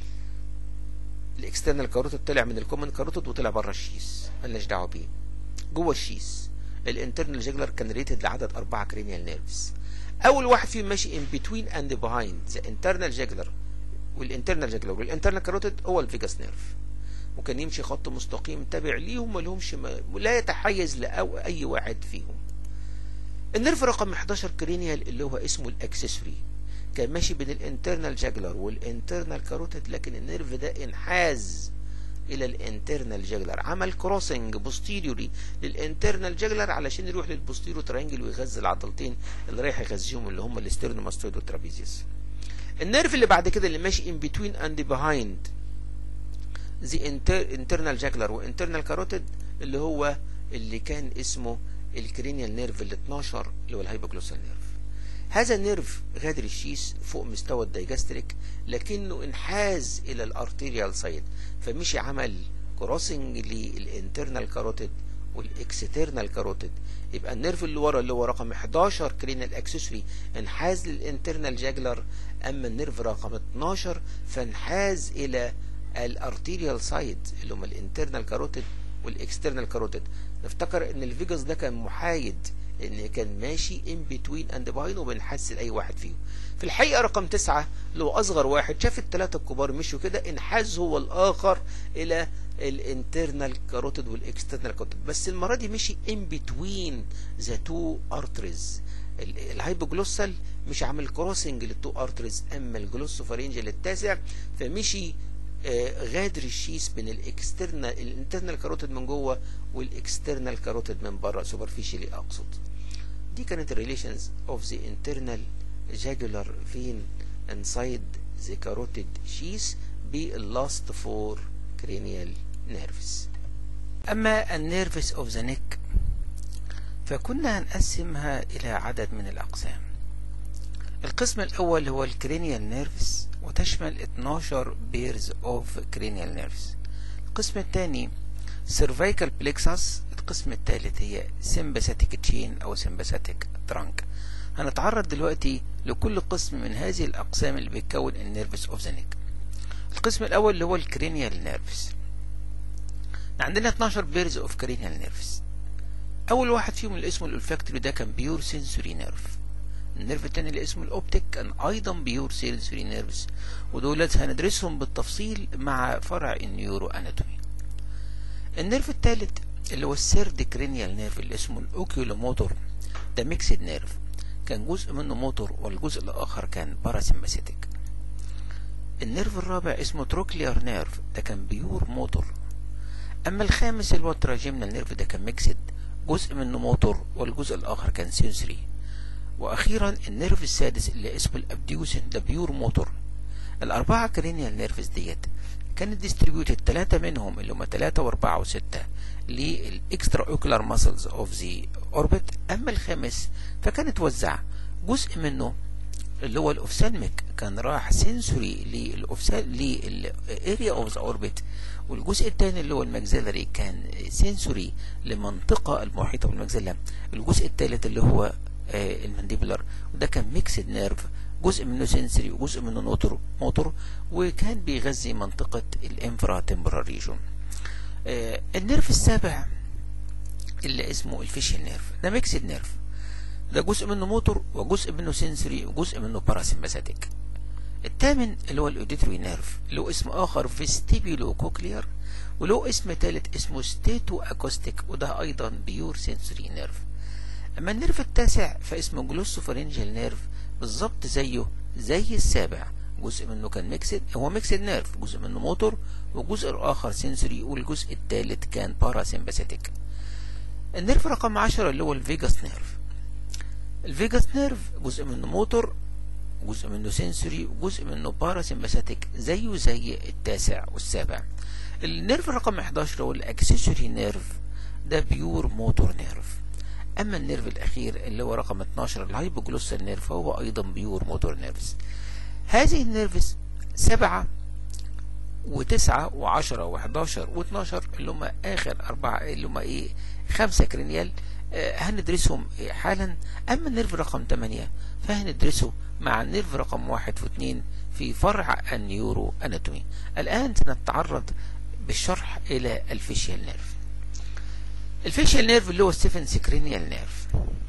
الاكسترنال كاروتيد طلع من الكومن كاروتيد وطلع بره الشيس مالناش دعوه بيه جوه الشيس الانترنال جاجلر كان ريتد لعدد اربعه كرينيال نيرفز اول واحد فيهم ماشي ان بتوين اند بيهايند ذا انترنال جاجلر والانترنال جاجلر والانترنال كاروتيد هو الفيجاس نيرف وكان يمشي خط مستقيم تابع ليهم ما لهمش لا يتحيز لاي واحد فيهم النيرف رقم 11 كرينيال اللي هو اسمه الاكسسوري كان ماشي بين الانترنال جاجلر والانترنال كاروتيد لكن النيرف ده انحاز الى الانترنال جاجلر عمل كروسنج بوستيريوري للانترنال جاجلر علشان يروح للبوستيريو ترينجل ويغذي العضلتين اللي رايح يغذيهم اللي هم الاسترنوماستويد والترابيزيوس النيرف اللي بعد كده اللي ماشي ان بتوين اند بيهايند ذا انترنال جاجلر وانترنال كاروتيد اللي هو اللي كان اسمه الكرينيال نيرف ال 12 اللي هو الهايبوجلوسال نيرف هذا النيرف غادر الشيس فوق مستوى الدايجاستريك لكنه انحاز الى الارتيريال سايد فمشي عمل كروسنج للانترنال كاروتيد والاكسترنال كاروتيد يبقى النيرف اللي ورا اللي هو رقم 11 كرينال اكسسوري انحاز للانترنال جاجلر اما النيرف رقم 12 فانحاز الى الارتيريال سايد اللي هم الانترنال كاروتيد والاكسترنال كاروتيد نفتكر ان الفيجاس ده كان محايد ان كان ماشي ان بتوين اند باين وبنحس لاي واحد فيهم في الحقيقه رقم تسعة اللي هو اصغر واحد شاف الثلاثه الكبار مشوا كده انحاز هو الاخر الى الانترنال كاروتيد والاكسترنال كاروتيد بس المره دي مشي ان بتوين ذا تو ارتريز الهايبوجلوسال مش عامل كروسنج للتو ارتريز اما الجلوسوفارينجل التاسع فمشي آه غادر الشيس بين الاكسترنال الانترنال كاروتيد من جوه والاكسترنال كاروتيد من بره سوبرفيشالي اقصد دي كانت الريليشنز اوف ذا انترنال جاجولار فين انسايد ذا كاروتيد شيس باللاست فور cranial nerves أما النيرفس of the neck فكنا هنقسمها إلى عدد من الأقسام القسم الأول هو الكرينيال نيرفز وتشمل 12 بيرز اوف cranial nerves القسم الثاني cervical plexus القسم الثالث هي sympathetic chain أو sympathetic trunk هنتعرض دلوقتي لكل قسم من هذه الأقسام اللي بتكون النيرفس اوف ذا نيك القسم الأول اللي هو الكرينيال نيرفز عندنا 12 بيرز اوف كرينيال نيرفز أول واحد فيهم اللي اسمه الأولفاكتوري ده كان بيور سنسوري نيرف النيرف التاني اللي اسمه الأوبتيك كان أيضا بيور سنسوري نيرفز ودولت هندرسهم بالتفصيل مع فرع النيورو أناتومي النيرف التالت اللي هو السيرد كرينيال نيرف اللي اسمه الأوكيولوموتور ده ميكسد نيرف كان جزء منه موتور والجزء الآخر كان باراسمباثيتك النيرف الرابع اسمه تروكليار نيرف ده كان بيور موتور اما الخامس اللي هو التراجيمنال نيرف ده كان ميكسد جزء منه موتور والجزء الاخر كان سنسوري واخيرا النيرف السادس اللي اسمه الابديوسن ده بيور موتور الاربعه كرينيال نيرفز ديت كانت ديستريبيوتد ثلاثه منهم اللي هم ثلاثه واربعه وسته للاكسترا اوكولار ماسلز اوف ذا اوربت اما الخامس فكان اتوزع جزء منه اللي هو الاوفسالميك كان راح سنسوري للاوفسال للاريا اوف ذا اوربت والجزء الثاني اللي هو الماكسيلري كان سنسوري لمنطقة المحيطة بالماكسيلا الجزء الثالث اللي هو آه المانديبولار وده كان ميكسد نيرف جزء منه سنسوري وجزء منه نوتر موتور وكان بيغذي منطقة الانفرا تمبرال ريجون آه النيرف السابع اللي اسمه الفيشيال نيرف ده ميكسد نيرف ده جزء منه موتور وجزء منه سنسوري وجزء منه باراسمباثيك الثامن اللي هو الاوديتوري نيرف له اسم اخر فيستيبيولو كوكلير وله اسم ثالث اسمه ستيتو اكوستيك وده ايضا بيور سنسوري نيرف اما النيرف التاسع فاسمه جلوسوفارينجال نيرف بالظبط زيه زي السابع جزء منه كان ميكسد هو ميكسد نيرف جزء منه موتور وجزء الاخر سنسوري والجزء الثالث كان باراسمباثيك النيرف رقم 10 اللي هو الفيجاس نيرف الفيجاس نيرف جزء منه موتور جزء منه سنسوري وجزء منه باراسمباثيك زيه زي التاسع والسابع النيرف رقم 11 هو الاكسسوري نيرف ده بيور موتور نيرف اما النيرف الاخير اللي هو رقم 12 الهايبوجلوسال نيرف هو ايضا بيور موتور نيرفز هذه النيرفز سبعة وتسعة وعشرة وحداشر واتناشر اللي هم اخر اربعة اللي هم ايه خمسة كرينيال آه هندرسهم حالا اما النيرف رقم 8 فهندرسه مع النيرف رقم واحد واثنين في فرع النيورو اناتومي الان سنتعرض بالشرح الى الفيشيال نيرف الفيشيال نيرف اللي هو ستيفن سكرينيال نيرف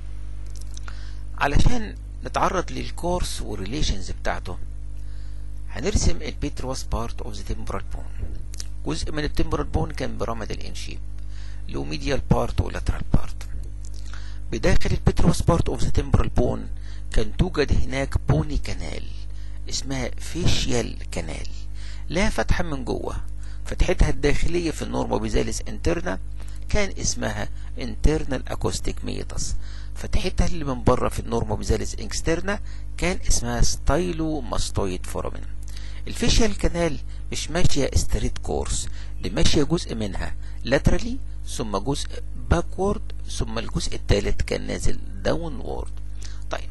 علشان نتعرض للكورس والريليشنز بتاعته هنرسم البيتروس بارت اوف ذا تمبرال بون جزء من التمبرال بون كان برمد الانشيب له ميديال بارت ولاترال بارت بداخل البيتروس بارت اوف ذا تمبرال بون كان توجد هناك بوني كانال اسمها فيشيال كانال لها فتحة من جوه فتحتها الداخلية في النورما بيزالس انترنا كان اسمها internal acoustic meatus فتحتها اللي من بره في النورما بيزالس اكسترنا كان اسمها ستايلو ماستويد فورامين الفيشيال كانال مش ماشية ستريت كورس دي ماشية جزء منها laterally ثم جزء باكورد ثم الجزء الثالث كان نازل داونورد طيب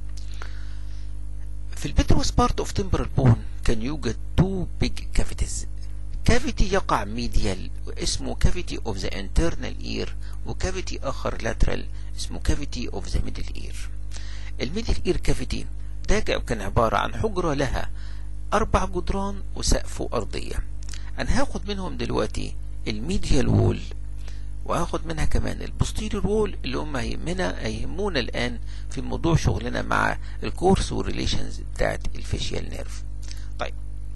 في البيتروس بارت اوف تمبرال بون كان يوجد تو بيج كافيتيز كافيتي يقع ميديال اسمه كافيتي اوف ذا internal ear وكافيتي اخر lateral اسمه كافيتي اوف ذا ميدل اير الميدل اير كافيتي ده كان عبارة عن حجرة لها اربع جدران وسقف ارضية انا هاخد منهم دلوقتي الميديال وول وهاخد منها كمان البوستيريور وول اللي هم هيهمنا هيهمونا الان في موضوع شغلنا مع الكورس والريليشنز بتاعت الفيشيال نيرف طيب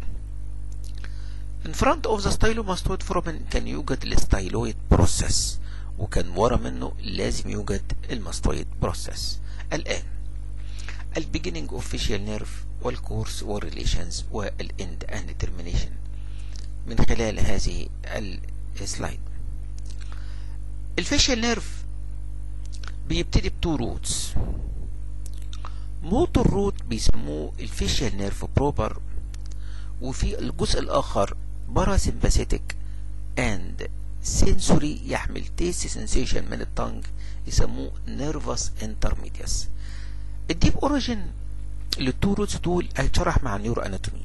in front of the stylomastoid foramen كان يوجد الستايلويد بروسيس وكان ورا منه لازم يوجد الماستويد بروسيس الآن البيجينينج اوف فيشيال نيرف والكورس والريليشنز والاند اند ترمينيشن من خلال هذه السلايد الفيشيال نيرف بيبتدي بتو روتس موتور روت بيسموه الفيشيال نيرف بروبر وفي الجزء الآخر باراسمباثيتك اند سنسوري يحمل تيست سنسيشن من التنج يسموه نيرفس انترميديس الديب اوريجين للتو روتس دول هيتشرح مع النيورو اناتومي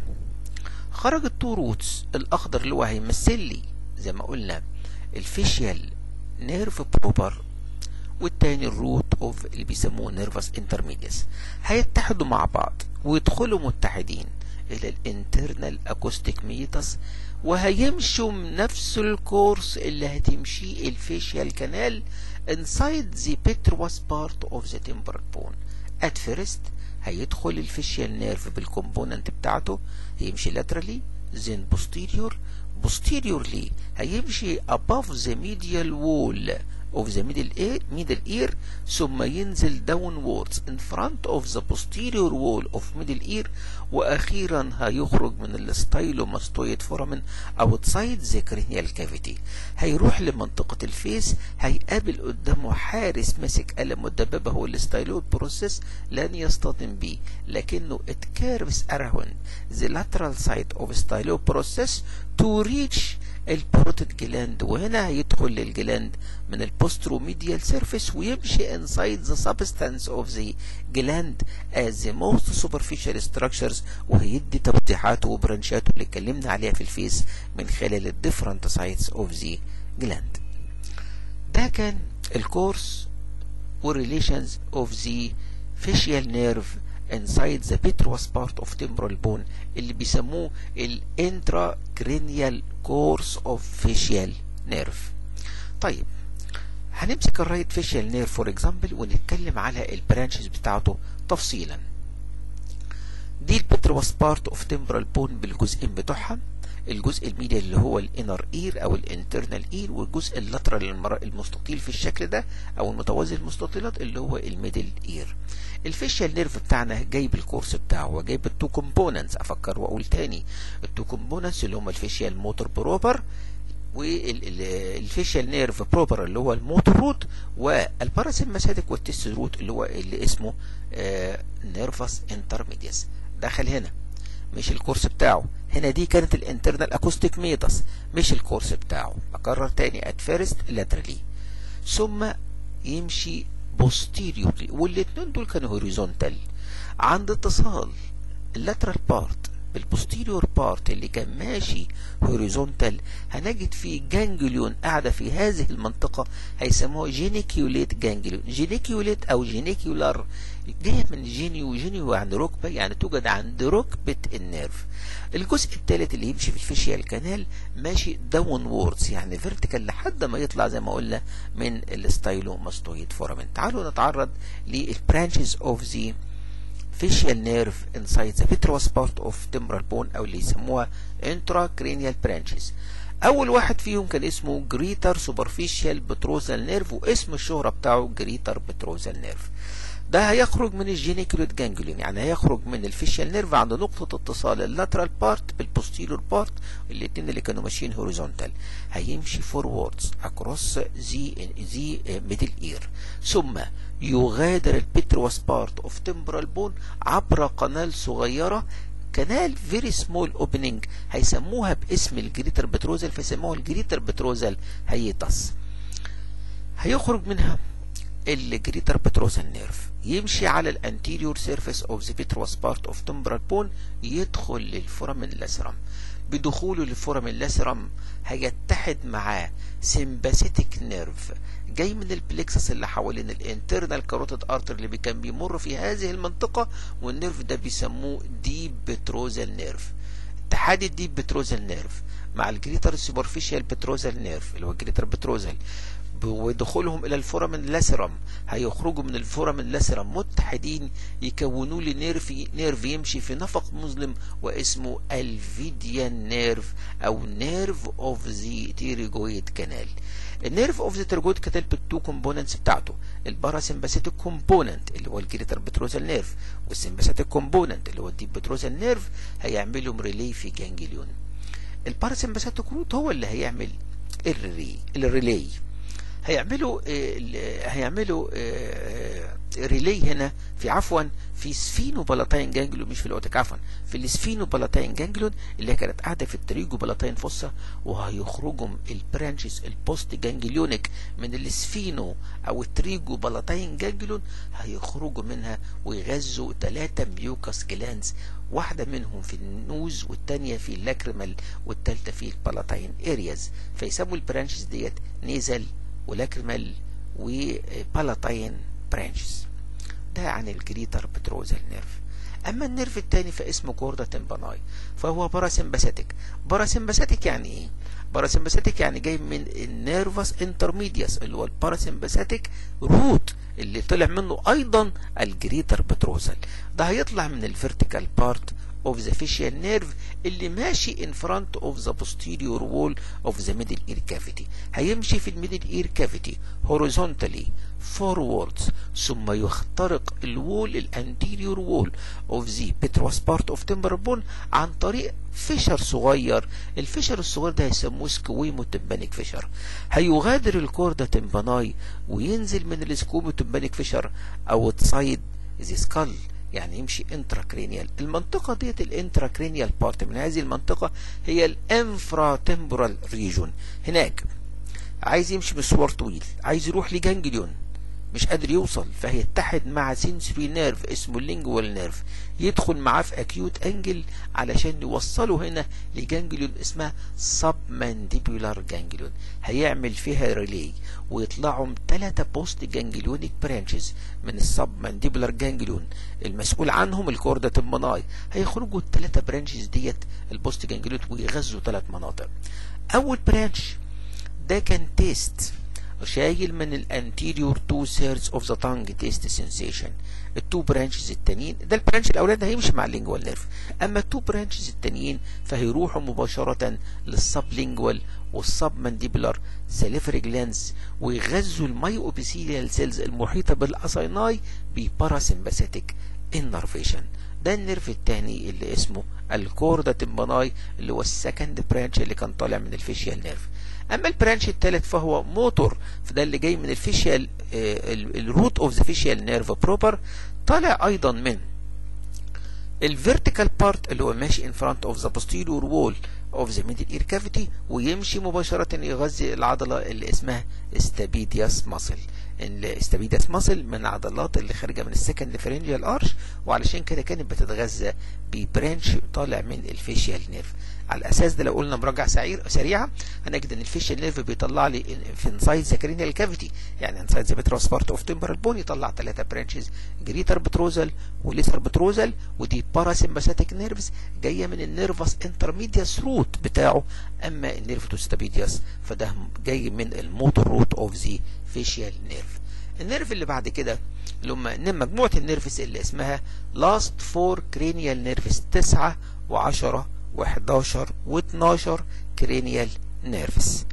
خرج التو روتس الاخضر اللي هو هيمثل لي زي ما قلنا الفيشيال نيرف بروبر والتاني الروت اوف اللي بيسموه نيرفس انترميديس هيتحدوا مع بعض ويدخلوا متحدين الى الانترنال اكوستيك ميتس وهيمشوا نفس الكورس اللي هتمشيه الفيشيال كانال inside the petrous part of the temporal bone at first هيدخل الفيشيال نيرف بالكومبوننت بتاعته هيمشي laterally then posterior posteriorly هيمشي above the medial wall of the middle ear, middle ear ثم ينزل downwards in front of the posterior wall of middle ear واخيرا هيخرج من الستايلوماستويد فورامين outside the cranial cavity هيروح لمنطقة الفيس هيقابل قدامه حارس ماسك قلم مدببة هو الستايلويد بروسيس لن يصطدم بيه لكنه it curves around the lateral side of stylo process to reach البروتيد جلاند وهنا هيدخل للجلاند من البوستروميديال سيرفيس ويمشي inside the substance of the gland as the most superficial structures وهيدي توضيحاته وبرانشاته اللي اتكلمنا عليها في الفيس من خلال الديفرنت سايتس اوف ذا جلاند ده كان الكورس والريليشنز اوف ذا facial nerve inside the petrous part of temporal bone اللي بيسموه الانتراكرينيال كورس اوف facial nerve طيب هنمسك الرايت فيشيال نير فور اكزامبل ونتكلم على البرانشز بتاعته تفصيلا دي البتروس بارت اوف تمبرال بون بالجزئين بتوعها الجزء الميديا اللي هو الانر اير او الانترنال اير والجزء اللاترال المستطيل في الشكل ده او المتوازي المستطيلات اللي هو الميدل اير الفيشيال نيرف بتاعنا جايب الكورس بتاعه وجايب التو كومبوننتس افكر واقول تاني التو كومبوننتس اللي هم الفيشيال موتور بروبر والفيشال نيرف بروبر اللي هو الموتور روت والباراسمباثيك والتست روت اللي هو اللي اسمه نيرفس انترميديس دخل هنا مش الكورس بتاعه هنا دي كانت الانترنال اكوستيك ميتس مش الكورس بتاعه اكرر تاني ات فيرست لاترالي ثم يمشي بوستيريورلي والاتنين دول كانوا هوريزونتال عند اتصال اللاترال بارت بالبوستيريور بارت اللي كان ماشي هوريزونتال هنجد فيه جانجليون قاعده في هذه المنطقه هيسموها جينيكيوليت جانجليون جينيكيوليت او جينيكيولار جايه من جينيو جينيو يعني ركبه يعني توجد عند ركبه النيرف الجزء الثالث اللي يمشي في الفيشيال كانال ماشي داون ووردز يعني فيرتيكال لحد ما يطلع زي ما قلنا من الستايلو ماستويد فورامين تعالوا نتعرض للبرانشز اوف ذا facial nerve inside the vitreous part of temporal bone او اللي يسموها intracranial branches اول واحد فيهم كان اسمه greater superficial petrosal nerve واسم الشهرة بتاعه greater petrosal nerve ده هيخرج من الجينيكوليت جانجليون يعني هيخرج من الفيشيال نيرف عند نقطة اتصال اللاترال بارت بالبوستيرور بارت الاتنين اللي كانوا ماشيين هوريزونتال هيمشي فوروردز اكروس زي زي ميدل اير ثم يغادر البتروس بارت اوف تمبرال بون عبر قناة صغيرة كنال فيري سمول اوبننج هيسموها باسم الجريتر بتروزل فيسموها الجريتر بتروزل هيتس هيخرج منها الجريتر بتروزال نيرف يمشي على الانتيريور سيرفيس اوف ذا بيتروس بارت اوف تمبرال بون يدخل للفورامين لاسرم بدخوله للفورامين لاسرم هيتحد معاه سيمباثيتك نيرف جاي من البلكسس اللي حوالين الانترنال كاروتيد ارتر اللي كان بيمر في هذه المنطقه والنيرف ده بيسموه ديب بتروزال نيرف اتحاد الديب بتروزال نيرف مع الجريتر سوبرفيشال بتروزال نيرف اللي هو الجريتر بتروزال ودخولهم الى الفورامين لاسرم هيخرجوا من الفورامين لاسرم متحدين يكونوا لي نيرف نيرف يمشي في نفق مظلم واسمه الفيديان نيرف او نيرف اوف ذا تيريجويد كانال النيرف اوف ذا تيريجويد كانال بالتو كومبوننتس بتاعته الباراسمباثيك كومبوننت اللي هو الجريتر بتروزال نيرف والسمباثيك كومبوننت اللي هو الديب بتروزال نيرف هيعملوا ريلي في جانجليون الباراسمباثيك روت هو اللي هيعمل الريلي الريلي هيعملوا هيعملوا ريلي هنا في عفوا في سفينو بلاتين جانجلون مش في الاوتيك عفوا في السفينو بلاتين جانجلون اللي كانت قاعده في التريجو بلاتين فوسا وهيخرجوا البرانشز البوست جانجليونيك من السفينو او التريجو بلاتين جانجلون هيخرجوا منها ويغذوا ثلاثه ميوكاس جلانز واحدة منهم في النوز والتانية في اللاكريمال والتالتة في البلاتين ارياز فيسموا البرانشز ديت نيزل ولاكريمال وبالاتين برانشز ده عن الجريتر بتروزال نيرف اما النيرف التاني فاسمه كوردا تمباناي فهو باراسمباثيك باراسمباثيك يعني ايه باراسمباثيك يعني جاي من النيرفس انترميدياس اللي هو الباراسمباثيك روت اللي طلع منه ايضا الجريتر بتروزال ده هيطلع من الفيرتيكال بارت of the facial nerve اللي ماشي in front of the posterior wall of the middle ear cavity هيمشي في الميدل ear cavity horizontally forwards ثم يخترق الوول الانتيريور وول of the petrous part of temporal bone عن طريق فيشر صغير الفيشر الصغير ده هيسموه سكويمو تمبانيك فيشر هيغادر الكوردا تمباناي وينزل من السكويمو تمبانيك فيشر اوتسايد ذا سكال يعني يمشي انتراكرينيال المنطقة ديت الانتراكرينيال بارت من هذه المنطقة هي الانفرا تمبرال ريجون هناك عايز يمشي مشوار طويل عايز يروح لجانجليون مش قادر يوصل فهيتحد مع سنسوري نيرف اسمه اللينجوال نيرف يدخل معاه في اكيوت انجل علشان يوصله هنا لجانجليون اسمها سب مانديبولار جانجليون هيعمل فيها ريلي ويطلعوا ثلاثة بوست جانجليونيك برانشز من السب مانديبولار جانجليون المسؤول عنهم الكوردا تمناي هيخرجوا الثلاثة برانشز ديت البوست جانجليون ويغذوا ثلاث مناطق اول برانش ده كان تيست شايل من الانتيريور تو سيرز اوف ذا تانج تيست سensation التو برانشز التانيين ده البرانش الاولاني ده هيمشي مع اللينجوال نيرف اما التو برانشز التانيين فهيروحوا مباشره للسب لينجوال والسب مانديبولار ساليفري جلانز ويغذوا المايو اوبيسيليال سيلز المحيطه بالاسايناي بباراسمباثيك انرفيشن ده النيرف التاني اللي اسمه الكوردا تمباناي اللي هو السكند برانش اللي كان طالع من الفيشيال نيرف اما البرانش الثالث فهو موتور فده اللي جاي من الفيشيال الروت اوف ذا فيشيال نيرف بروبر طالع ايضا من الفيرتيكال بارت اللي هو ماشي ان فرونت اوف ذا posterior وول اوف ذا ميدل اير كافيتي ويمشي مباشرة يغذي العضلة اللي اسمها استابيدياس ماسل الاستابيدياس ماسل من العضلات اللي خارجة من السكند فرنجيال ارش وعلشان كده كانت بتتغذى ببرانش طالع من الفيشيال نيرف على الاساس ده لو قلنا مراجعه سعير سريعه هنجد ان الفيشيال نيرف بيطلع لي في انسايد ذا كرينيال كافيتي يعني انسايد ذا بتروس بارت اوف تمبرال بون يطلع ثلاثه برانشز جريتر بتروزل وليسر بتروزل ودي باراسمباثيك نيرفز جايه من النيرفس انترميدياس روت بتاعه اما النيرف توستابيدياس فده جاي من الموتور روت اوف ذا فيشيال نيرف النيرف اللي بعد كده اللي هم مجموعه النيرفز اللي اسمها لاست فور كرينيال نيرفز 9 و10 و11 و12 كرينيال نيرفز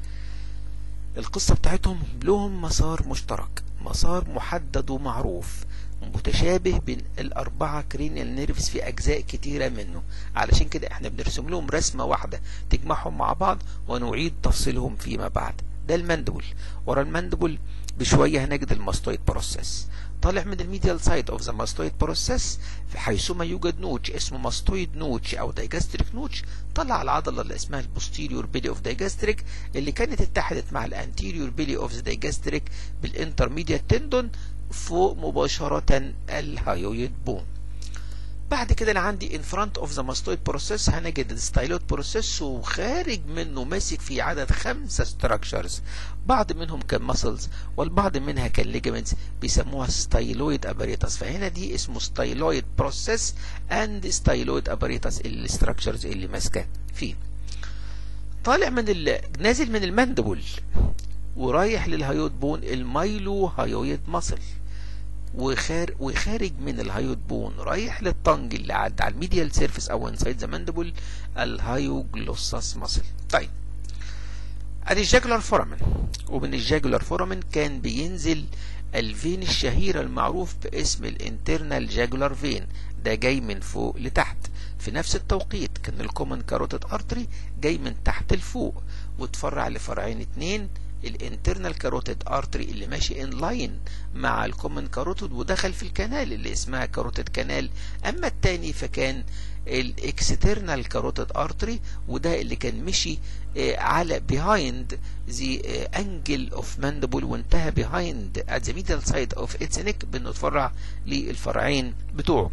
القصة بتاعتهم لهم مسار مشترك مسار محدد ومعروف متشابه بين الأربعة كرينيال نيرفز في أجزاء كتيرة منه علشان كده احنا بنرسم لهم رسمة واحدة تجمعهم مع بعض ونعيد تفصيلهم فيما بعد ده المندبل ورا المندبل بشوية هنجد الماستويد بروسيس طالع من الميديال سايد اوف ذا ماستويد بروسيس في حيثما يوجد نوتش اسمه ماستويد نوتش او دايجاستريك نوتش طلع العضله اللي اسمها البوستيريور بيلي اوف دايجاستريك اللي كانت اتحدت مع الانتيريور بيلي اوف ذا دايجاستريك بالانترميديات تندون فوق مباشره الهايويد بون بعد كده انا عندي in front of the mastoid process هنجد الستايلوت بروسيس وخارج منه ماسك في عدد خمسة structures بعض منهم كان muscles والبعض منها كان ligaments بيسموها ستايلويد apparatus فهنا دي اسمه ستايلويد بروسيس and ستايلويد apparatus الستراكشرز اللي ماسكه فيه طالع من ال... نازل من المندبل ورايح للهايويد بون المايلو هايويد ماسل وخار وخارج من الهايود بون رايح للطنج اللي عدى على الميديال سيرفيس او انسايد ذا ماندبل الهايوجلوساس ماسل طيب ادي الجاجولار فورامين ومن الجاجولار فورامين كان بينزل الفين الشهيرة المعروف باسم الانترنال جاجولار فين ده جاي من فوق لتحت في نفس التوقيت كان الكومن كاروتيد ارتري جاي من تحت لفوق وتفرع لفرعين اتنين الانترنال كاروتيد ارتري اللي ماشي ان لاين مع الكومن كاروتيد ودخل في الكنال اللي اسمها كاروتيد كانال اما التاني فكان الاكسترنال كاروتيد ارتري وده اللي كان مشي على behind the angle of mandible وانتهى behind at the middle side of its neck بانه اتفرع للفرعين بتوعه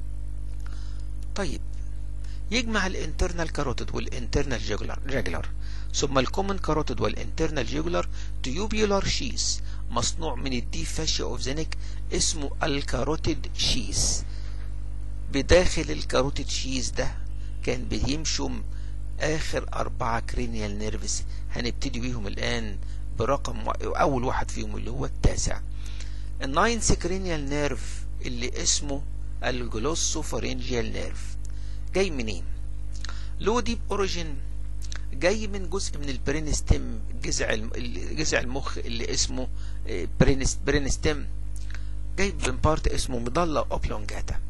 طيب يجمع الانترنال كاروتيد والانترنال جاجلر ثم الكومن كاروتيد والانترنال جيجولار تيوبيولار شيس مصنوع من الديب فاشيا اوف ذا نيك اسمه الكاروتيد شيس بداخل الكاروتيد شيس ده كان بيمشوا اخر اربعة كرينيال نيرفز هنبتدي بيهم الان برقم اول واحد فيهم اللي هو التاسع الناينث كرينيال نيرف اللي اسمه الجلوسوفارينجيال نيرف جاي منين له ديب اوريجين جاي من جزء من البرينستيم جذع جذع المخ اللي اسمه برينستيم جاي من بارت اسمه مضلة اوبلونجاتا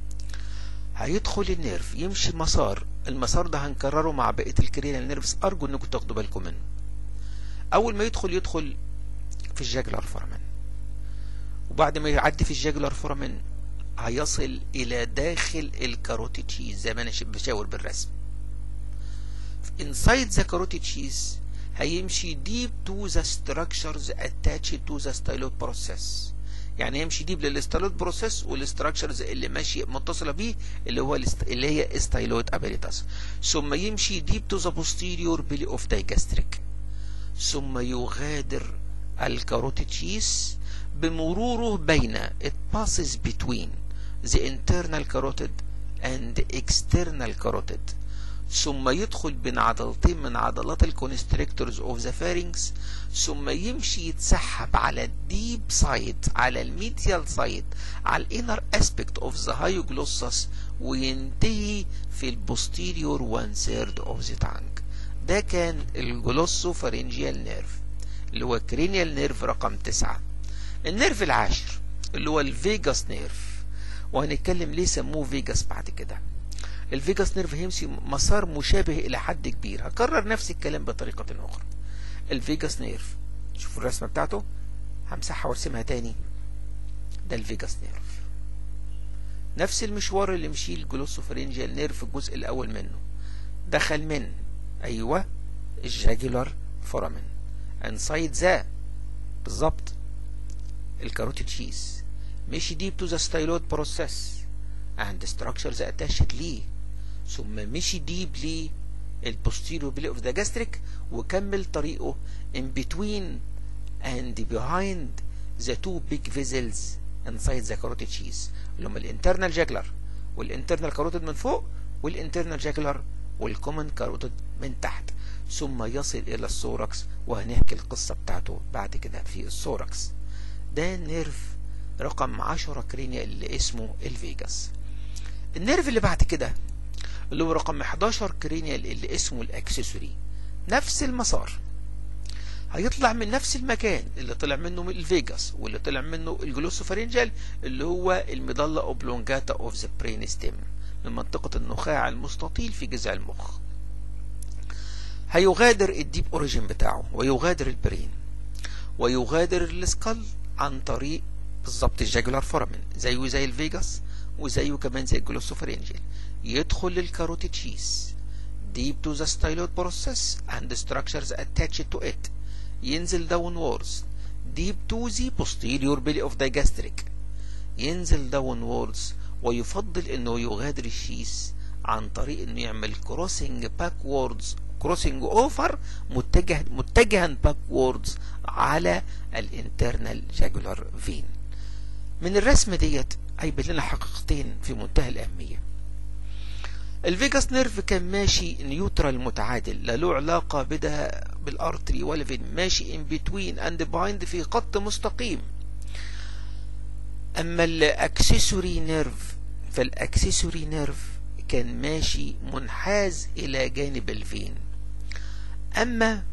هيدخل النيرف يمشي مسار المسار ده هنكرره مع بقية الكرينال نيرفز ارجو انكم تاخدوا بالكم منه اول ما يدخل يدخل في الجاجلر فورمن وبعد ما يعدي في الجاجلر فورمن هيصل الى داخل الكاروتيد شيز زي ما انا بشاور بالرسم inside the carotid cheese هيمشي deep to the structures attached to the styloid process يعني يمشي ديب للستايلويد بروسيس والاستراكشرز اللي ماشي متصله بيه اللي هو اللي هي ستايلويد ابيليتاس ثم يمشي ديب تو ذا بوستيريور بيلي اوف دايجاستريك ثم يغادر الكاروتيد شيس بمروره بين it passes between the internal carotid and external carotid ثم يدخل بين عضلتين من عضلات الكونستريكتورز اوف ذا فارينكس ثم يمشي يتسحب على الديب سايد على الميديال سايد على الانر اسبكت اوف ذا هايوجلوسس وينتهي في البوستيريور وان سيرد اوف ذا تانج ده كان الجلوسو فارنجيال نيرف اللي هو كرينيال نيرف رقم تسعة النيرف العاشر اللي هو الفيجاس نيرف وهنتكلم ليه سموه فيجاس بعد كده الفيجاس نيرف هيمشي مسار مشابه الى حد كبير هكرر نفس الكلام بطريقة اخرى الفيجاس نيرف شوفوا الرسمه بتاعته همسحها وارسمها تاني ده الفيجاس نيرف نفس المشوار اللي مشيه الجلوسوفرينجيال نيرف في الجزء الاول منه دخل من ايوه الجاجولار فورامين انسايد ذا بالظبط الكاروتيد شيس مشي ديب تو ذا ستايلويد بروسيس اند ستراكشرز اتاشت ليه ثم مشي ديب ليه البوستيريور بلي اوف ذا جاستريك وكمل طريقه in between and behind the two big vessels inside the carotid sheath اللي هم الانترنال جاجلر والانترنال كاروتيد من فوق والانترنال جاجلر والكومن كاروتيد من تحت ثم يصل الى السوركس وهنحكي القصة بتاعته بعد كده في السوركس ده النيرف رقم 10 كرينيا اللي اسمه الفيجاس النيرف اللي بعد كده اللي هو رقم 11 كرينيا اللي اسمه الاكسسوري نفس المسار هيطلع من نفس المكان اللي طلع منه من الفيجاس واللي طلع منه الجلوسوفارينجال اللي هو المضلة اوبلونجاتا اوف ذا برين ستيم من منطقة النخاع المستطيل في جذع المخ هيغادر الديب اوريجين بتاعه ويغادر البرين ويغادر السكال عن طريق بالظبط الجاجولار فورامين زيه زي الفيجاس وزيه كمان زي الجلوسوفارينجال يدخل للكاروتيد شيس deep to the styloid process and structures attached to it ينزل downwards deep to the posterior belly of the gastric ينزل downwards ويفضل انه يغادر الشيس عن طريق انه يعمل crossing backwards crossing over متجه متجها backwards على الانترنال جاجولار فين من الرسمه ديت هيبين لنا حقيقتين في منتهى الاهميه الفيجاس نيرف كان ماشي نيوترال متعادل لا له علاقة بده بالارتري ولا فين ماشي ان بتوين اند بايند في خط مستقيم اما الاكسسوري نيرف فالاكسسوري نيرف كان ماشي منحاز الى جانب الفين اما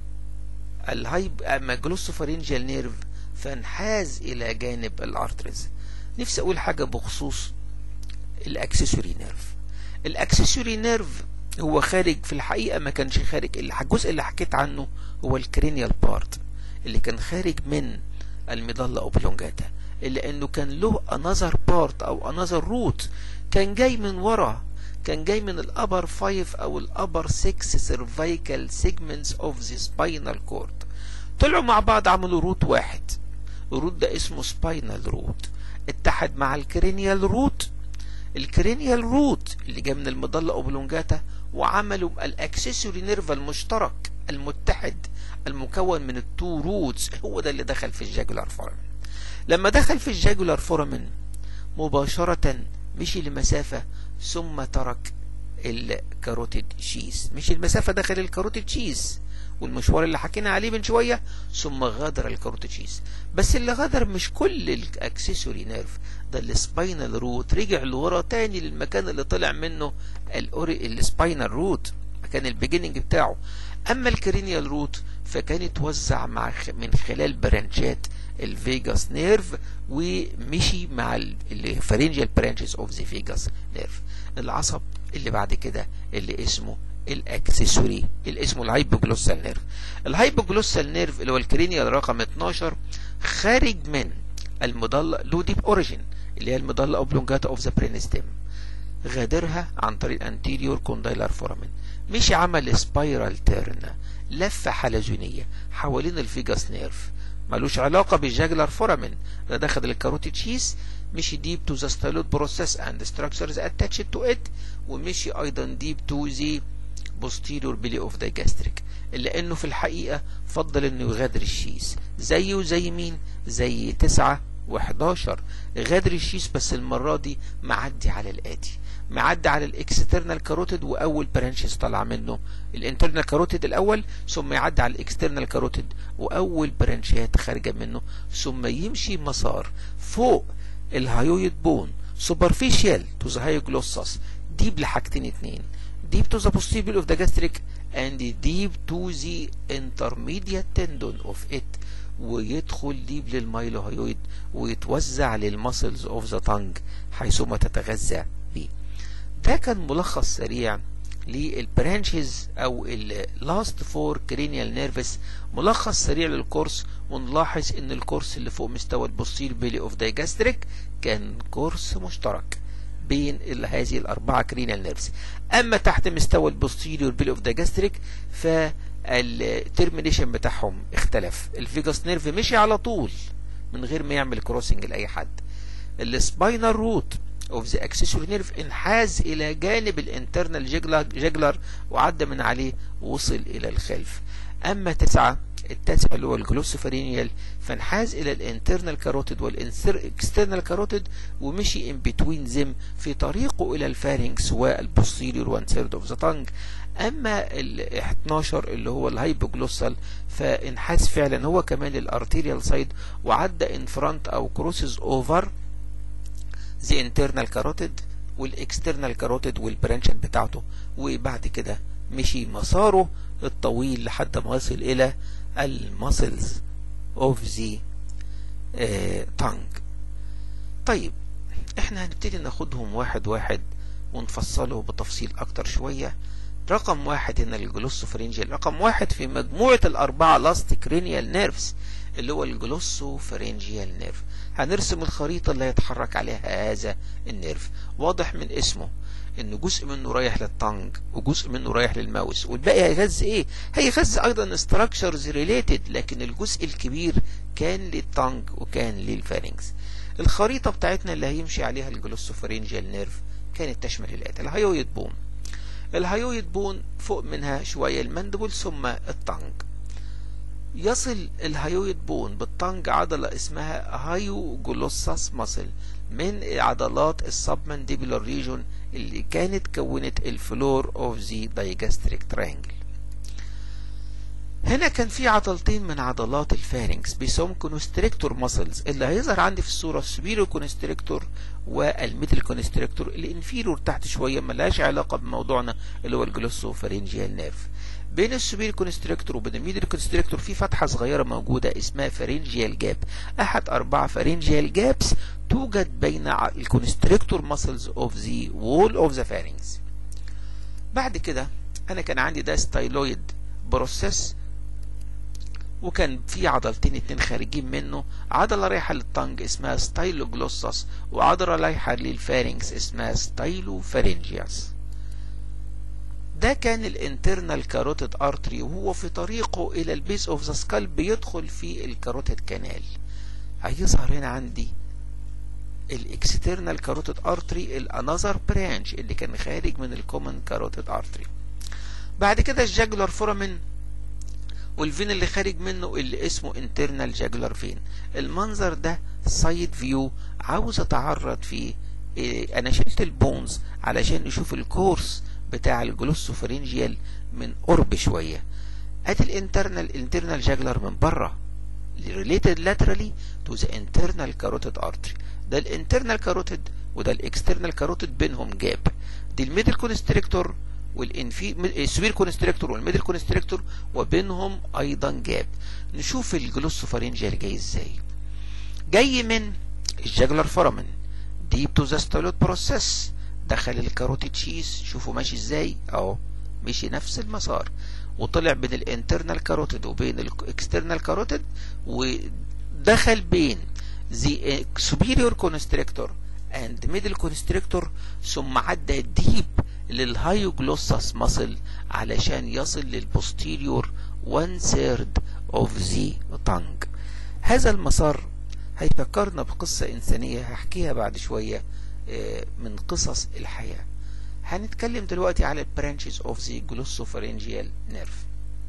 الهايب اما جلوسوفارينجيال نيرف فانحاز الى جانب الارتريز نفسي اقول حاجة بخصوص الاكسسوري نيرف الاكسسوري نيرف هو خارج في الحقيقة ما كانش خارج الجزء اللي حكيت عنه هو الكرينيال بارت اللي كان خارج من المظلة اوبلونجاتا الا انه كان له انذر بارت او انذر روت كان جاي من ورا كان جاي من الابر 5 او الابر 6 سيرفايكال سيجمنتس اوف ذا سباينال كورد طلعوا مع بعض عملوا روت واحد الروت ده اسمه سباينال روت اتحد مع الكرينيال روت الكرينيال روت اللي جاي من المظله اوبلونجاتا وعملوا الاكسسوري نيرف المشترك المتحد المكون من التو روتس هو ده اللي دخل في الجاجولار فورامين لما دخل في الجاجولار فورامين مباشرة مشي لمسافة ثم ترك الكاروتيد شيس مشي المسافة داخل الكاروتيد شيس والمشوار اللي حكينا عليه من شوية ثم غادر الكاروتيد شيس بس اللي غادر مش كل الاكسسوري نيرف ده السباينال روت رجع لورا تاني للمكان اللي طلع منه السباينال روت مكان البيجيننج بتاعه اما الكرينيال روت فكان اتوزع مع من خلال برانشات الفيجاس نيرف ومشي مع الفارنجيال برانشز اوف ذا فيجاس نيرف العصب اللي بعد كده اللي اسمه الاكسسوري اللي اسمه الهايبوجلوسال نيرف الهايبوجلوسال نيرف اللي هو الكرينيال رقم 12 خارج من المضلة لو ديب اوريجين اللي هي المضلة اوبلونجاتا اوف ذا برينستيم غادرها عن طريق انتيريور كوندايلر فورامين مشي عمل سبايرال تيرن لفة حلزونية حوالين الفيجاس نيرف ملوش علاقة بالجاجلر فورامين ده دخل الكاروتيد شيس مشي ديب تو ذا ستايلوت بروسيس اند ستراكشرز اتاتشد تو ات ومشي ايضا ديب تو ذا posterior belly of the gastric الا انه في الحقيقة فضل انه يغادر الشيس زيه زي مين زي تسعة و11 غادر الشيس بس المرة دي معدي على الآتي معدي على الاكسترنال كاروتيد واول برانشز طالعه منه الانترنال كاروتيد الاول ثم يعدي على الاكسترنال كاروتيد واول برانشات خارجه منه ثم يمشي مسار فوق الهايويد بون سوبرفيشال تو ذا هايوجلوسس ديب لحاجتين اتنين deep to the posterior of the gastric and deep to the intermediate tendon of it ويدخل ديب للمايلوهيويد ويتوزع للمسلز اوف ذا تانج حيثما تتغذى به ده كان ملخص سريع للبرانشز او اللاست فور كرينيال نيرفس ملخص سريع للكورس ونلاحظ ان الكورس اللي فوق مستوى البوستير بيلي اوف دايجاستريك كان كورس مشترك بين هذه الاربعه كرينيال نيرفز اما تحت مستوى البوستيريور بيلي اوف دايجاستريك فالترمينيشن بتاعهم اختلف الفيجاس نيرف مشي على طول من غير ما يعمل كروسنج لاي حد السباينال روت اوف ذا اكسسوري نيرف انحاز الى جانب الانترنال جيجلر وعدى من عليه ووصل الى الخلف اما تسعة التاسع اللي هو الجلوسوفرينيال فانحاز الى الانترنال كاروتيد والاكسترنال كاروتيد ومشي ان بتوين زم في طريقه الى الفارنكس والبوستيريور وان ثيرد اوف ذا تانج اما ال 12 اللي هو الهايبوجلوسال فانحاز فعلا هو كمان الارتيريال سايد وعدى ان فرونت او كروسز اوفر ذا انترنال كاروتيد والاكسترنال كاروتيد والبرانشن بتاعته وبعد كده مشي مساره الطويل لحد ما وصل الى المسلز اوف ذا تانج طيب احنا هنبتدي ناخدهم واحد واحد ونفصله بتفصيل اكتر شوية رقم واحد هنا الجلوسوفرينجيال رقم واحد في مجموعة الاربعة لاست كرينيال نيرفز اللي هو الجلوسوفرينجيال نيرف هنرسم الخريطة اللي هيتحرك عليها هذا النيرف واضح من اسمه ان جزء منه رايح للطنج وجزء منه رايح للماوس والباقي هيغذي ايه هيغذي ايضا structures ريليتد لكن الجزء الكبير كان للطنج وكان للفارنكس الخريطة بتاعتنا اللي هيمشي عليها الجلوسوفرينجيال نيرف كانت تشمل الاتي الهيويد بون الهيويد بون فوق منها شوية المندبل ثم الطنج يصل الهيويد بون بالطنج عضلة اسمها هايوجلوساس ماسل من عضلات السبمنديبولار ريجون اللي كانت كونت الفلور اوف ذا دايجاستريك ترينجل هنا كان في عضلتين من عضلات الفارنكس بيسموهم كونستريكتور ماسلز اللي هيظهر عندي في الصوره السبيرو كونستريكتور والميدل كونستريكتور الانفيرور تحت شويه ملهاش علاقه بموضوعنا اللي هو الجلوسوفارينجيال نيرف بين السوبير كونستريكتور وبين الميدل كونستريكتور في فتحه صغيره موجوده اسمها فارنجيال جاب احد اربع فارنجيال جابس توجد بين الكونستريكتور ماسلز اوف ذا وول اوف ذا فارنكس بعد كده انا كان عندي ده ستايلويد بروسيس وكان في عضلتين اتنين خارجين منه عضلة رايحة للطنج اسمها ستايلوجلوسس وعضلة رايحة للفارنكس اسمها ستايلو فارنجياس ده كان الانترنال كاروتيد ارتري وهو في طريقه الى البيس اوف ذا سكال بيدخل في الكاروتيد كانال هيظهر هنا عندي الاكسترنال كاروتيد ارتري الانذر برانش اللي كان خارج من الكومن كاروتيد ارتري بعد كده الجاجولار فورامين والفين اللي خارج منه اللي اسمه انترنال جاجولار فين المنظر ده سايد فيو عاوز اتعرض فيه إيه انا شلت البونز علشان نشوف الكورس بتاع الجلوسوفرينجيال من قرب شوية ادي الانترنال انترنال جاجلر من بره related laterally to the internal carotid artery ده الانترنال كاروتيد وده الاكسترنال كاروتيد بينهم جاب دي الميدل كونستريكتور والانفي السوبير كونستريكتور والميدل كونستريكتور وبينهم ايضا جاب نشوف الجلوسوفرينجيال جاي ازاي جاي من الجاجلر فورامين ديب تو ذا ستالوت بروسيس دخل الكاروتيد شيس شوفوا ماشي ازاي اهو مشي نفس المسار وطلع بين الانترنال كاروتيد وبين الاكسترنال كاروتيد ودخل بين the superior constrictor and middle constrictor ثم عدى ديب للهايوجلوسس ماسل علشان يصل للبوستيريور one third of the tongue هذا المسار هيفكرنا بقصة إنسانية هحكيها بعد شوية من قصص الحياة هنتكلم دلوقتي على branches of the glossopharyngeal nerve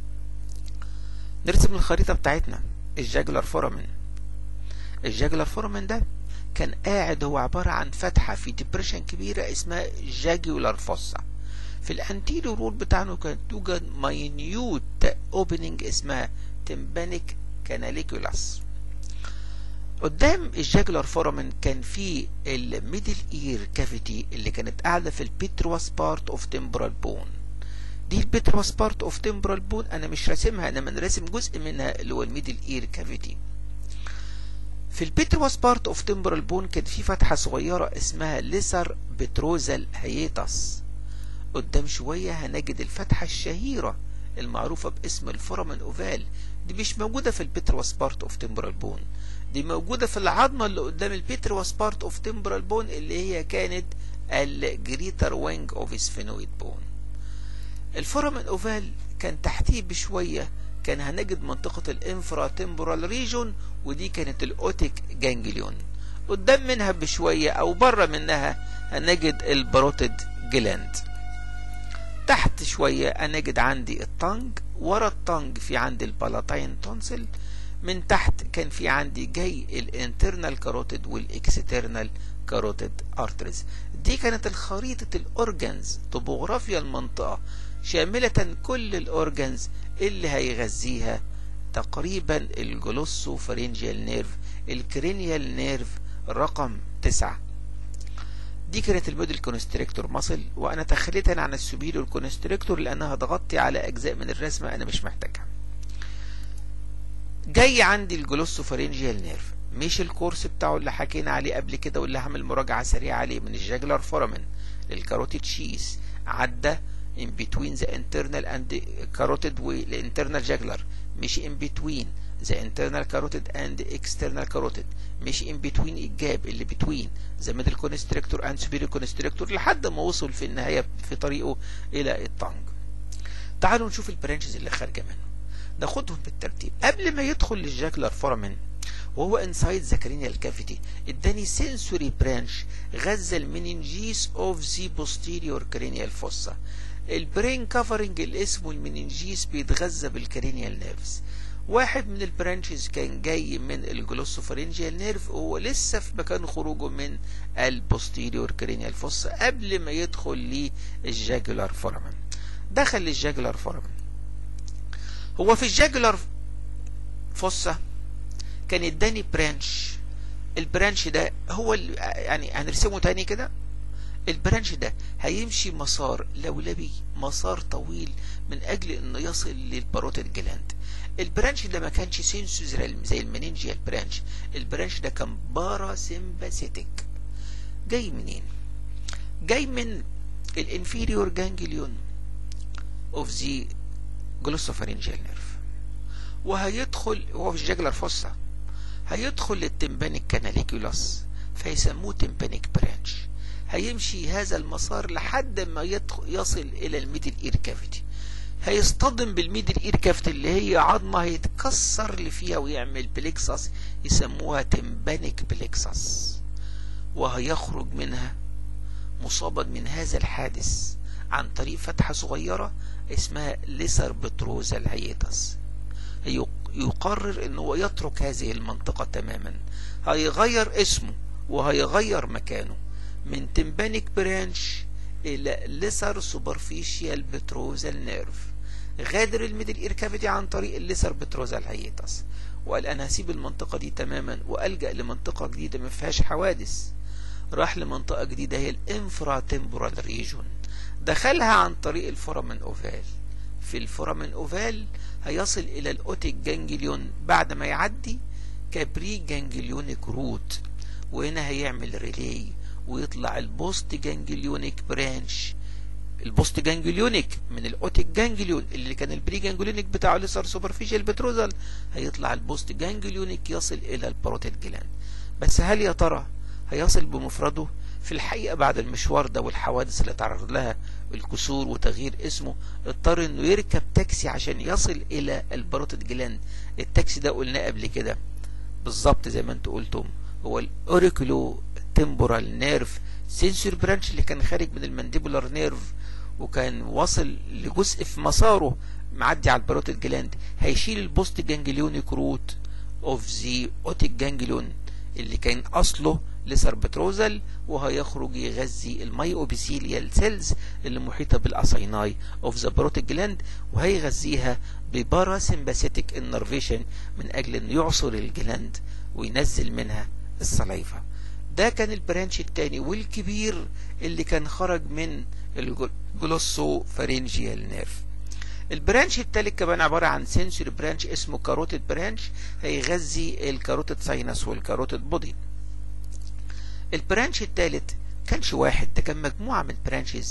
نرسم الخريطة بتاعتنا الجاجلر فورامين الجاجلر فورامين ده كان قاعد هو عبارة عن فتحة في ديبريشن كبيرة اسمها جاجولار فوسا في الانتيريور رول بتاعنا كانت توجد ماينيوت اوبننج اسمها تمبانيك كاناليكولاس قدام الجاجلر فورامين كان في الميدل اير كافيتي اللي كانت قاعدة في البيتروس بارت اوف تمبرال بون دي البيتروس بارت اوف تمبرال بون انا مش راسمها انا من راسم جزء منها اللي هو الميدل اير كافيتي في البيتروس بارت اوف تمبرال بون كان في فتحة صغيرة اسمها ليسر بتروزال هيتاس قدام شوية هنجد الفتحة الشهيرة المعروفة باسم الفورامين اوفال دي مش موجودة في البيتروس بارت اوف تمبرال بون دي موجودة في العظمة اللي قدام البيتروس بارت اوف تمبرال بون اللي هي كانت الجريتر وينج اوف سفينويد بون الفورامين اوفال كان تحتيه بشوية كان هنجد منطقة الانفرا تمبرال ريجون ودي كانت الاوتيك جانجليون قدام منها بشوية او بره منها هنجد البروتد جلاند تحت شوية هنجد عندي الطنج ورا الطنج في عندي البالاتاين تونسل من تحت كان في عندي جاي الانترنال كاروتيد والاكسترنال كاروتيد ارتريز دي كانت الخريطة الاورجنز طبوغرافيا المنطقة شاملة كل الاورجنز اللي هيغذيها تقريبا الجلوسو فرينجيال نيرف الكرينيال نيرف رقم تسعة دي كانت الموديل كونستريكتور ماسل وانا تخليت انا عن السوبيريور كونستريكتور لانها تغطي على اجزاء من الرسمه انا مش محتاجها جاي عندي الجلوسوفارينجيال نيرف مش الكورس بتاعه اللي حكينا عليه قبل كده واللي هعمل مراجعه سريعه عليه من الجاجلر فورامين للكاروتيد شيس عدى in between the internal and the carotid والinternal jugular مش in between the internal carotid and the external carotid مش in between الجاب اللي between the middle constrictor and superior constrictor لحد ما وصل في النهاية في طريقه إلى الطنج تعالوا نشوف البرانشز اللي خارجة منه ناخدهم بالترتيب قبل ما يدخل للجاكلر فورامين وهو انسايد ذا كرينيال كافيتي اداني سنسوري برانش غذى المننجيس اوف ذا بوستيريور كرينيال فوسا البرين كفرنج اللي اسمه المننجيس بيتغذى بالكرينيال نيرفز واحد من البرانشز كان جاي من الجلوسوفرينجيال نيرف وهو لسه في مكان خروجه من البوستيريور كرينيال فوسا قبل ما يدخل للجاجولار فورامين دخل للجاجولار فورامين هو في الجاجولار فوسا كان اداني برانش البرانش ده هو يعني هنرسمه تاني كده البرانش ده هيمشي مسار لولبي مسار طويل من اجل انه يصل للباروتيد جلاند البرانش ده ما كانش سينسوزرال زي المننجيال برانش البرانش ده كان باراسمباثيتك جاي منين جاي من الانفيريور جانجليون اوف ذا جلوسوفارينجيال نيرف وهيدخل هو في الجاجلر فوسا هيدخل للتمبانيك كاناليكولاس فيسموه تمبانيك برانش هيمشي هذا المسار لحد ما يصل الى الميدل اير كافيتي هيصطدم بالميدل اير كافيتي اللي هي عظمه هيتكسر اللي فيها ويعمل بليكسس يسموها تمبانيك بليكسس وهيخرج منها مصابا من هذا الحادث عن طريق فتحة صغيرة اسمها ليسر بتروزا الهيتس يقرر انه يترك هذه المنطقة تماما هيغير اسمه وهيغير مكانه من تمبانيك برانش الى ليسر سوبرفيشيال بتروزال نيرف غادر الميدل اير كافيتي عن طريق الليسر بتروزال هيتس وقال انا هسيب المنطقة دي تماما والجأ لمنطقة جديدة ما فيهاش حوادث راح لمنطقة جديدة هي الانفرا تمبورال ريجون دخلها عن طريق الفورامين اوفال في الفورامين اوفال هيصل الى الاوتيك جانجليون بعد ما يعدي كابري جانجليونيك روت وهنا هيعمل ريلي ويطلع البوست جانجليونيك برانش البوست جانجليونيك من الاوتيك جانجليون اللي كان البري جانجليونيك بتاعه لسه سوبرفيشال بتروزال هيطلع البوست جانجليونيك يصل الى البروتيد جلاند بس هل يا ترى هيصل بمفرده في الحقيقة بعد المشوار ده والحوادث اللي تعرض لها الكسور وتغيير اسمه اضطر انه يركب تاكسي عشان يصل الى البروتيد جلاند التاكسي ده قلناه قبل كده بالظبط زي ما انتوا قلتم هو الاوريكولو تمبورال نيرف سنسور برانش اللي كان خارج من المانديبولار نيرف وكان واصل لجزء في مساره معدي على البروتيد جلاند هيشيل البوست جانجليونيك روت اوف ذا اوتيك جانجليون اللي كان اصله لسربتروزل وهيخرج يغذي المايوبيثيليال سيلز اللي محيطه بالاسايناي اوف ذا بروتيك جلاند وهيغذيها بباراسمباثيتك انرفيشن من اجل انه يعصر الجلاند وينزل منها السلايفا ده كان البرانش الثاني والكبير اللي كان خرج من الجلوسو فارينجيال نيرف البرانش الثالث كمان عبارة عن سنسوري برانش اسمه كاروتيد برانش هيغذي الكاروتيد ساينس والكاروتيد بودي البرانش الثالث كانش واحد ده كان مجموعة من البرانشز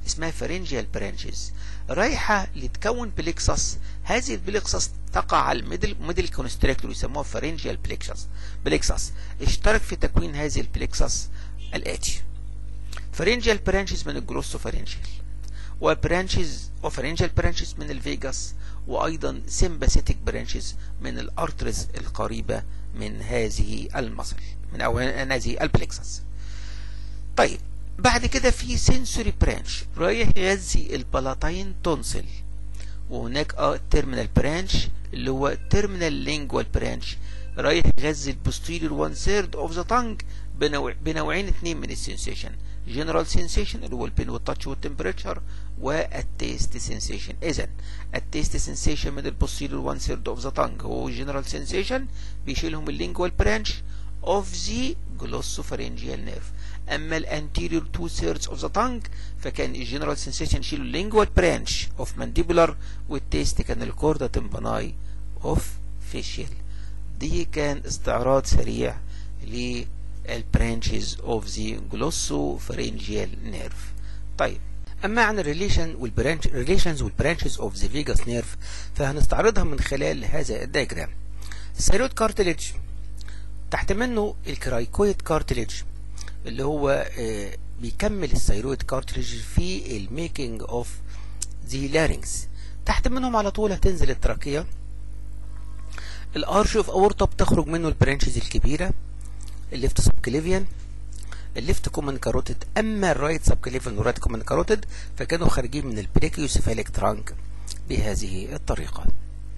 اسمها فارنجيال برانشز رايحة لتكون بليكسس هذه البليكسس تقع على الميدل ميدل كونستريكتور يسموها فارنجيال بليكسس بليكسس اشترك في تكوين هذه البليكسس الآتي فارنجيال برانشز من الجلوسوفارنجيال وبرانشز وفارنجيال برانشز من الفيجاس وايضا سيمباثيتك برانشز من الارترز القريبه من هذه المصل من او هذه البلكسس طيب بعد كده في سنسوري برانش رايح يغذي البلاتين تونسل وهناك اه تيرمينال برانش اللي هو تيرمينال لينجوال برانش رايح يغذي البوستيريور 1 ثيرد اوف ذا تانج بنوعين اثنين من السنسيشن جنرال سنسيشن اللي هو البين والتاتش والتمبريتشر والتيست سنسيشن اذا التيست سنسيشن من البوستيريور 1 ثيرد اوف ذا تانج هو جنرال سنسيشن بيشيلهم اللينجوال برانش اوف ذا جلوسوفارنجيال نيرف اما الانتيريور 2 ثيردز اوف ذا تانج فكان الجنرال سنسيشن يشيلوا اللينجوال برانش اوف مانديبولار والتيست كان الكوردا تمباناي اوف فيشيال دي كان استعراض سريع للبرانشز اوف ذا جلوسوفارنجيال نيرف طيب اما عن الريليشن والبرانش ريليشنز والبرانشز اوف ذا فيجاس نيرف فهنستعرضها من خلال هذا الدياجرام الثيرويد كارتليج تحت منه الكرايكويد كارتليج اللي هو آه بيكمل الثيرويد كارتليج في الميكينج اوف ذا لارينكس تحت منهم على طول هتنزل التراكيه الارش اوف اورتا بتخرج منه البرانشز الكبيره الليفت سبكليفيان الليفت كومن كاروتيد اما الرايت سبكليفيان والرايت كومن كاروتيد فكانوا خارجين من البريكيوسيفاليك ترانك بهذه الطريقه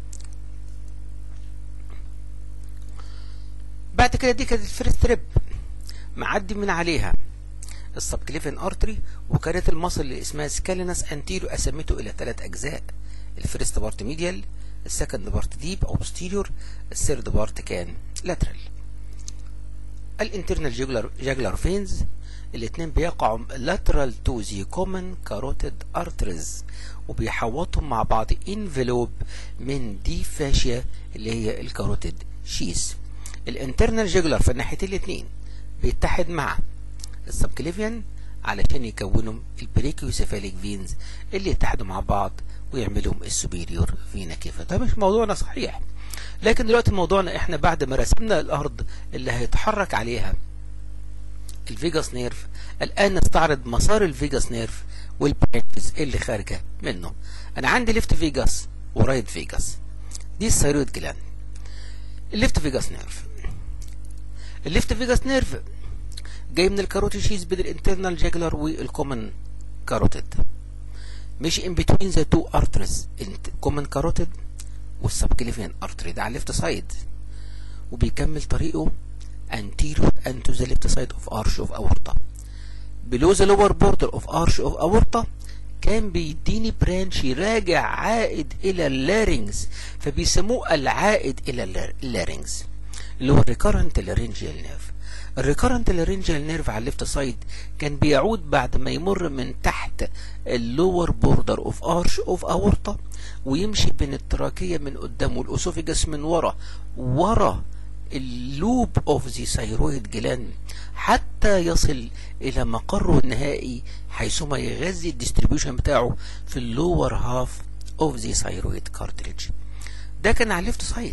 بعد كده دي كانت الفيرست ريب معدي من عليها السبكليفين ارتري وكانت المصل اللي اسمها سكالينس انتيريو قسمته الى ثلاث اجزاء الفيرست بارت ميديال السكند بارت ديب او بوستيريور الثيرد بارت كان لاترال الانترنال جاجلر جاجلر فينز الاثنين بيقعوا lateral to the common carotid arteries وبيحوطهم مع بعض انفلوب من دي فاشيا اللي هي الكاروتيد شيس الانترنال جاجلر في الناحيتين الاثنين بيتحد مع السبكليفيان علشان يكونوا البريكيوسيفاليك فينز اللي يتحدوا مع بعض ويعملهم السوبيريور فينا كيفا ده مش موضوعنا صحيح لكن دلوقتي موضوعنا احنا بعد ما رسمنا الارض اللي هيتحرك عليها الفيجاس نيرف الان نستعرض مسار الفيجاس نيرف والبرانشز اللي خارجه منه انا عندي ليفت فيجاس ورايت فيجاس دي الثيرويد جلاند الليفت فيجاس نيرف الليفت فيجاس نيرف جاي من الكاروتيد شيز بين الانترنال جاجلر والكومن كاروتيد مش ان بتوين ذا تو ارترز الكومن كاروتيد والسبكليفيان ارتري ده على الليفت سايد وبيكمل طريقه anterior and to the left side of arch of aorta below the lower border of arch of aorta كان بيديني برانش يراجع عائد الى اللارينجز فبيسموه العائد الى اللارينجز اللي هو الريكارنت لارينجيال نيرف الريكارنت لارينجيال نيرف على الليفت سايد كان بيعود بعد ما يمر من تحت اللور بوردر اوف ارش اوف اورتا ويمشي بين التراكيه من قدام والاسوفيجاس من ورا ورا اللوب اوف ذا ثيرويد جلاند حتى يصل الى مقره النهائي حيثما يغذي الديستريبيوشن بتاعه في اللور هاف اوف ذا ثيرويد كارتريج ده كان على الليفت سايد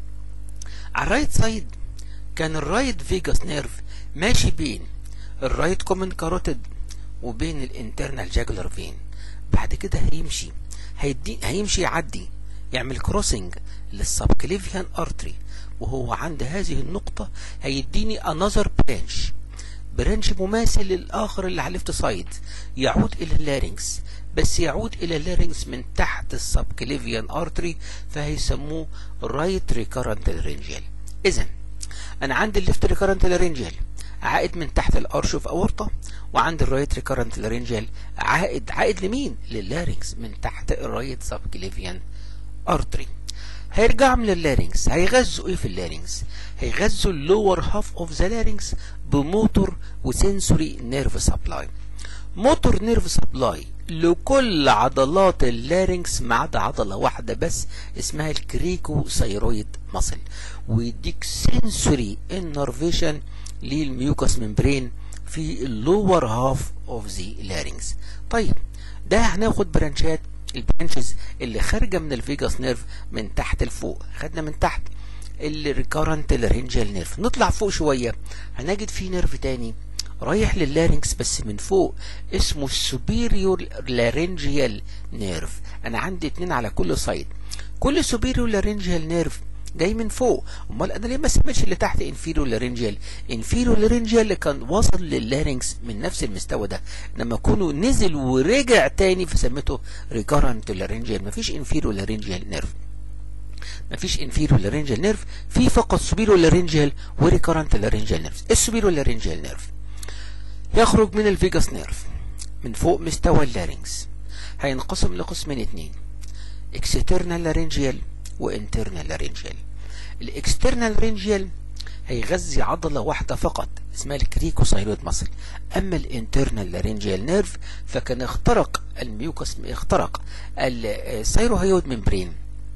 على الرايت سايد كان الرايت فيجاس نيرف ماشي بين الرايت كومن كاروتيد وبين الانترنال جاجولار فين بعد كده هيمشي هيدي هيمشي يعدي يعمل كروسنج للسبكليفيان ارتري وهو عند هذه النقطة هيديني انذر برانش برانش مماثل للآخر اللي على الليفت سايد يعود إلى اللارينكس بس يعود إلى اللارينكس من تحت السبكليفيان ارتري فهيسموه رايت ريكارنت لارينجيال إذا أنا عندي الليفت ريكارنت لارينجيال عائد من تحت الارش اوف اورتا وعند الرايت ريكارنت لارينجيال عائد عائد لمين لللارينكس من تحت الرايت سبكليفيان ارتري هيرجع من اللارينكس هيغذوا ايه في اللارينكس هيغذوا اللور هاف اوف ذا لارينكس بموتور وسنسوري نيرف سبلاي موتور نيرف سبلاي لكل عضلات اللارينكس ما عدا عضلة واحدة بس اسمها الكريكو ثيرويد ماسل ويديك سنسوري انرفيشن للميوكاس ممبرين في اللور هاف اوف ذا لارينكس طيب ده هناخد برانشات البرانشز اللي خارجه من الفيجاس نيرف من تحت لفوق خدنا من تحت الريكارنت لارنجيال نيرف نطلع فوق شويه هنجد في نيرف تاني رايح لللارنكس بس من فوق اسمه السوبيريور لارنجيال نيرف انا عندي اتنين على كل سايد كل سوبيريور لارنجيال نيرف جاي من فوق امال انا ليه ما سميتش اللي تحت انفيريور لارنجيال انفيريور لارنجيال اللي كان وصل لللارنكس من نفس المستوى ده لما كونه نزل ورجع تاني فسميته ريكارنت لارنجيال مفيش انفيريور لارنجيال نيرف مفيش انفيريور لارنجيال نيرف في فقط سوبيريور لارنجيال وريكارنت لارنجيال نيرف السوبيريور لارنجيال نيرف يخرج من الفيجاس نيرف من فوق مستوى اللارنكس هينقسم لقسمين اتنين اكسترنال لارنجيال وانترنال لارنجيال الاكسترنال لارنجيال هيغذي عضله واحده فقط اسمها الكريكوسايرويد ماسل اما الانترنال لارنجيال نيرف فكان اخترق الميوكس اخترق السيروهيود ممبرين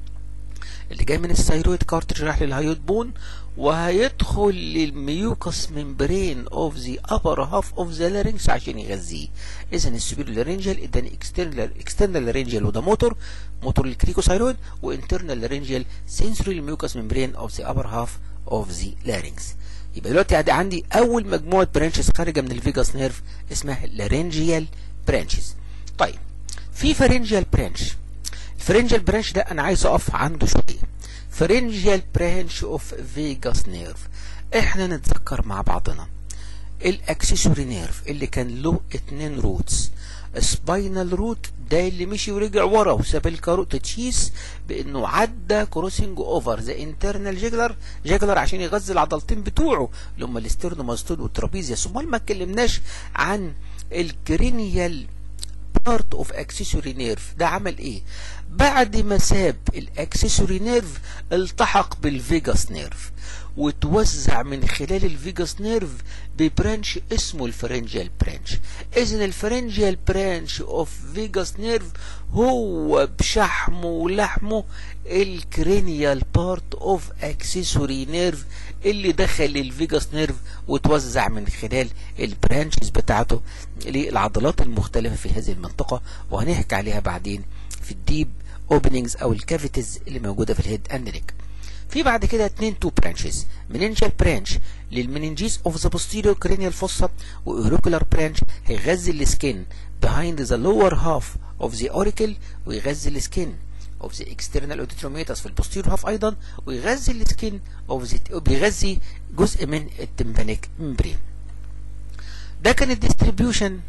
اللي جاي من الثيرويد كارتريج راح للهيود بون وهيدخل للميوكس ممبرين اوف ذا ابر هاف اوف ذا لارنجز عشان يغذيه اذا السوبيريور لارنجيال اداني اكسترنال اكسترنال لارنجيال وده موتور موتور الكريكوسايرويد وانترنال لارنجيال سنسوري ميوكس ممبرين اوف ذا ابر هاف اوف ذا لارنجز يبقى دلوقتي عندي اول مجموعه برانشز خارجه من الفيجاس نيرف اسمها لارنجيال برانشز طيب في فارنجيال برانش الفرنجيال برانش ده انا عايز اقف عنده شويه فرنجيال برانش اوف فيجاس نيرف احنا نتذكر مع بعضنا الاكسسوري نيرف اللي كان له اتنين روتس سباينال روت ده اللي مشي ورجع ورا وساب الكاروت تشيس بانه عدى كروسنج اوفر ذا انترنال جيجلر جيجلر عشان يغذي العضلتين بتوعه اللي هم الاسترنوماستول والترابيزيوس امال ما اتكلمناش عن الكرينيال بارت اوف اكسسوري نيرف ده عمل ايه بعد ما ساب الاكسسوري نيرف التحق بالفيجاس نيرف وتوزع من خلال الفيجاس نيرف ببرانش اسمه الفرنجيال برانش اذا الفرنجيال برانش اوف فيجاس نيرف هو بشحمه ولحمه الكرينيال بارت اوف اكسسوري نيرف اللي دخل الفيجاس نيرف وتوزع من خلال البرانشز بتاعته للعضلات المختلفة في هذه المنطقة وهنحكي عليها بعدين في الديب اوبننجز او الكافيتيز اللي موجودة في الهيد اند نيك في بعد كده اتنين تو برانشز مننجال برانش للمننجيز اوف ذا posterior cranial fossa واوريكولار برانش هيغذي السكين behind the lower half of the auricle ويغذي السكين of the external auditomeatus في البوستيريور هاف ايضا ويغذي السكين of the بيغذي جزء من التمبانيك ممبرين ده كان الديستريبيوشن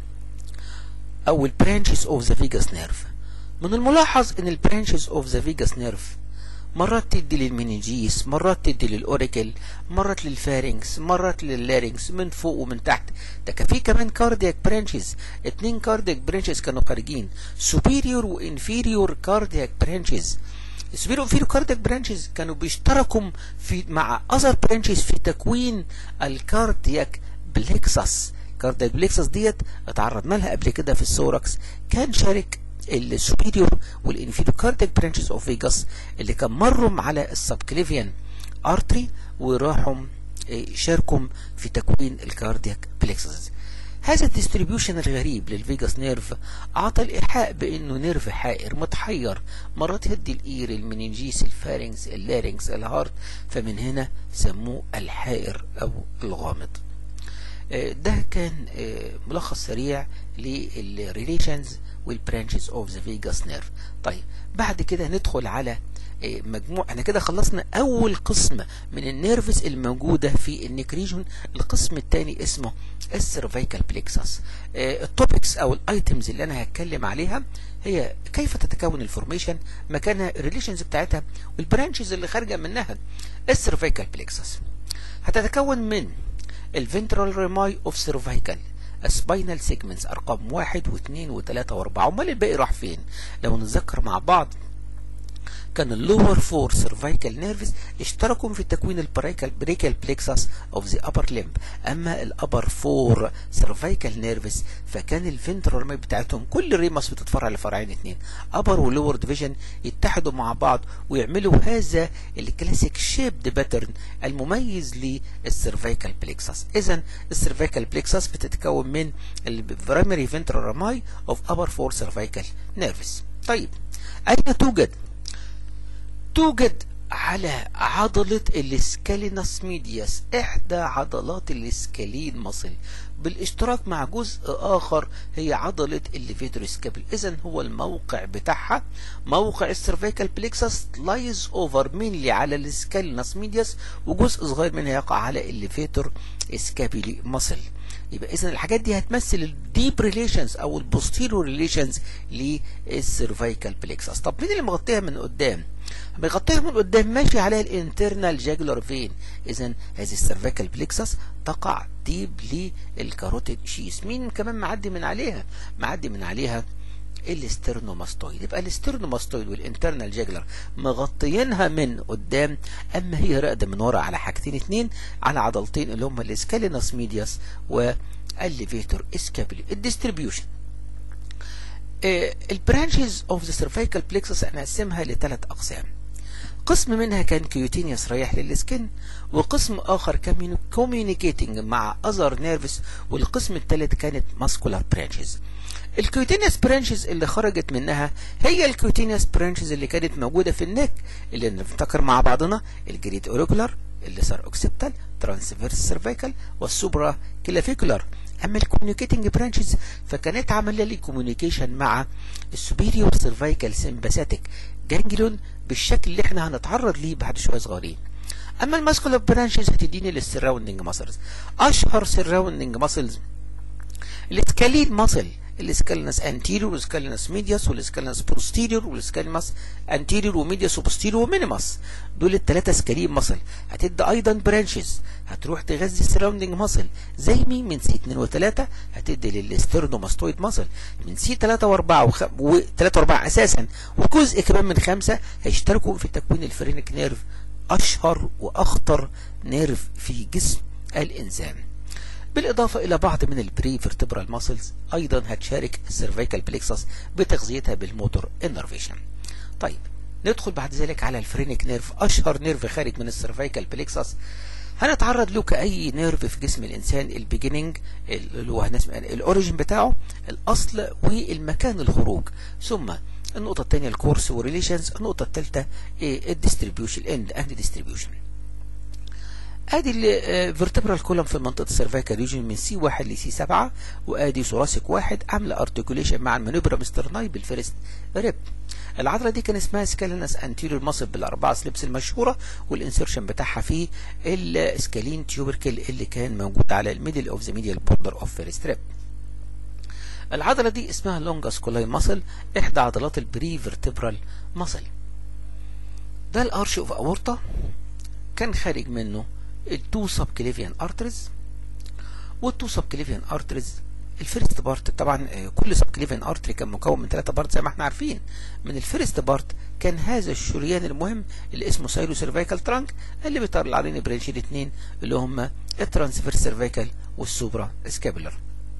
او البرانشز اوف ذا فيجاس نيرف من الملاحظ ان البرانشز اوف ذا فيجاس نيرف مرات تدي للمننجيس مرات تدي للاوريكل مرات للفارنكس مرات لللارنكس من فوق ومن تحت ده كان في كمان كاردياك برانشز اتنين كاردياك برانشز كانوا خارجين سوبيريور وانفيريور كاردياك برانشز السوبيريور وانفيريور كاردياك برانشز كانوا بيشتركوا في مع اذر برانشز في تكوين الكاردياك بليكسس كاردياك بليكسس ديت اتعرضنا لها قبل كده في السوركس كان شارك السوبيريور والانفيريور كاردياك برانشز اوف فيجاس اللي كان مروا على السبكليفيان ارتري وراحوا شاركوا في تكوين الكاردياك بليكسس هذا الديستريبيوشن الغريب للفيجاس نيرف اعطى الايحاء بانه نيرف حائر متحير مرات يدي الاير المننجيس الفارنكس اللارنكس الهارت فمن هنا سموه الحائر او الغامض ده كان ملخص سريع للريليشنز والبرانشز اوف ذا فيجاس نيرف طيب بعد كده ندخل على مجموع احنا كده خلصنا اول قسم من النيرفز الموجوده في النيك ريجون القسم الثاني اسمه السيرفيكال بليكسس التوبكس او الايتمز اللي انا هتكلم عليها هي كيف تتكون الفورميشن مكانها الريليشنز بتاعتها والبرانشز اللي خارجه منها السيرفيكال بليكسس هتتكون من الفنترال ريماي اوف سيرفيكال سباينال سيجمنتس ارقام واحد واثنين وثلاثة واربعة امال الباقي راح فين لو نتذكر مع بعض كان اللور فور سيرفايكال نيرفز اشتركوا في تكوين البريكال بريكال بليكسس اوف ذا ابر ليمب اما الابر فور سيرفايكال نيرفز فكان الفنترال مايب بتاعتهم كل ريمس بتتفرع لفرعين اثنين ابر ولور ديفيجن يتحدوا مع بعض ويعملوا هذا الكلاسيك شيبد باترن المميز للسيرفايكال بليكسس اذا السيرفايكال بليكسس بتتكون من البرايمري فنترال راماي اوف ابر فور سيرفايكال نيرفز طيب اين توجد توجد على عضلة الاسكالينس ميدياس احدى عضلات الاسكالين مصل بالاشتراك مع جزء اخر هي عضلة الليفيتور سكابل اذا هو الموقع بتاعها موقع السيرفيكال بليكسس لايز اوفر مينلي على الاسكالينس ميدياس وجزء صغير منها يقع على الليفيتور سكابيلي مصل يبقى اذا الحاجات دي هتمثل الديب ريليشنز او البوستيريور ريليشنز للسيرفيكال بليكسس طب مين اللي مغطيها من قدام بيغطيها من قدام ماشي عليها الانترنال جاجولار فين اذا هذه السيرفيكال بليكسس تقع ديب للكاروتيد شيس مين كمان معدي من عليها معدي من عليها الاسترنوماستويد يبقى الاسترنوماستويد والانترنال جاجلر مغطيينها من قدام اما هي راقده من ورا على حاجتين اتنين على عضلتين اللي هم الاسكالينس ميدياس والليفيتور اسكابولي الديستريبيوشن البرانشز اوف ذا سيرفيكال بليكسس هنقسمها لثلاث اقسام قسم منها كان كيوتينيوس رايح للسكن وقسم اخر كان كوميونيكيتنج مع اذر نيرفس والقسم الثالث كانت ماسكولار برانشز الكيوتينيوس برانشز اللي خرجت منها هي الكيوتينيوس برانشز اللي كانت موجوده في النك اللي نفتكر مع بعضنا الجريد اوريكولار الليسر اوكسيبتال ترانسفيرس سيرفيكال والسوبرا كلافيكولار اما الكوميونيكيتنج برانشز فكانت عامله لي كوميونيكيشن مع السوبيريور سيرفيكال سمباثيك جانجليون بالشكل اللي احنا هنتعرض ليه بعد شويه صغيرين اما الماسكولار برانشز هتديني للسراوندنج ماسلز اشهر سراوندنج ماسلز السكالين ماسل الاسكالينس انتيريور والاسكالينس ميدياس والاسكالينس بوستيريور والاسكالينس انتيريور وميدياس وبوستيريور ومينيماس دول الثلاثه سكالين ماسل هتدي ايضا برانشز هتروح تغذي السراوندنج ماسل زي مين من سي 2 و3 هتدي للاسترنوماستويد ماسل من سي 3 و4 وخ... و3 و4 اساسا وجزء كمان من خمسه هيشتركوا في تكوين الفرينك نيرف اشهر واخطر نيرف في جسم الانسان بالإضافة إلى بعض من البري فيرتبرال ماسلز أيضا هتشارك السيرفيكال بليكسس بتغذيتها بالموتور انرفيشن طيب ندخل بعد ذلك على الفرينك نيرف أشهر نيرف خارج من السيرفيكال بليكسس هنتعرض له كأي نيرف في جسم الإنسان البيجيننج اللي هو الأوريجين بتاعه الأصل والمكان الخروج ثم النقطة الثانية الكورس وريليشنز النقطة الثالثة الديستريبيوشن اند اند ديستريبيوشن ادي الفيرتبرال كولوم في منطقه السيرفيكال ريجن من سي 1 لسي 7 وادي ثوراسيك واحد عامله ارتكوليشن مع المانوبرا مسترناي بالفيرست ريب العضله دي كان اسمها سكالينس انتيريور ماسل بالاربعه سليبس المشهوره والانسرشن بتاعها في السكالين تيوبركل اللي كان موجود على الميدل اوف ذا ميديال بوردر اوف فيرست ريب العضله دي اسمها لونجاس كولاي ماسل احدى عضلات البري فيرتبرال ماسل ده الارش اوف اورتا كان خارج منه التو سب كليفيان ارترز والتو سب كليفيان ارترز الفيرست بارت طبعا كل سب كليفيان ارتري كان مكون من ثلاثة بارت زي ما احنا عارفين من الفيرست بارت كان هذا الشريان المهم اللي اسمه سايلو سيرفيكال ترانك اللي بيطلع علينا برانشين اثنين اللي هم الترانسفير سيرفيكال والسوبرا سكابولار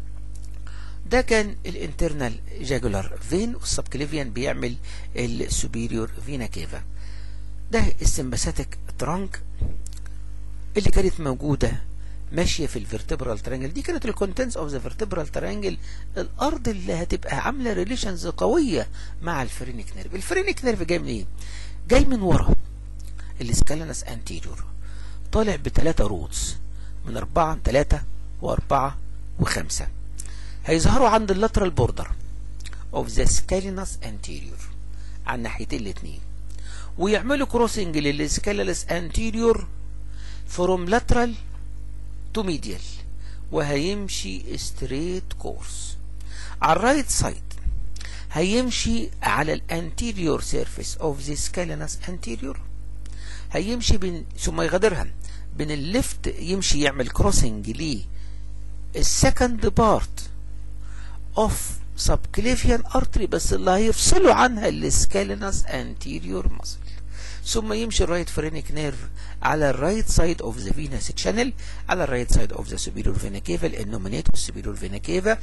ده كان الانترنال جاجولار فين والسب كليفيان بيعمل السوبيريور فينا كيفا ده السمباثيك ترانك اللي كانت موجودة ماشية في الفيرتبرال ترانجل دي كانت الكونتنتس اوف ذا فيرتبرال ترانجل الارض اللي هتبقى عاملة ريليشنز قوية مع الفرينك نيرف الفرينك نيرف جاي منين؟ جاي من ورا الاسكالنس انتيريور طالع بثلاثة روتس من أربعة ثلاثة وأربعة وخمسة هيظهروا عند اللاترال بوردر اوف ذا سكالينس انتيريور على الناحيتين الاثنين ويعملوا كروسنج للسكالينس انتيريور from lateral to medial وهيمشي straight course على الرايت سايد هيمشي على الانتيريور سيرفيس اوف ذا سكالينس انتيريور هيمشي بين ثم يغادرها بين الليفت يمشي يعمل كروسنج ليه السكند بارت اوف سبكليفيان ارتري بس اللي هيفصلوا عنها السكالينس انتيريور ماسل ثم يمشي الرايت فرينيك نيرف على الرايت سايد اوف ذا فينس تشانل على الرايت سايد اوف ذا سوبيريور فينا كيفا الانومينيت والسوبيريور فينا كيفا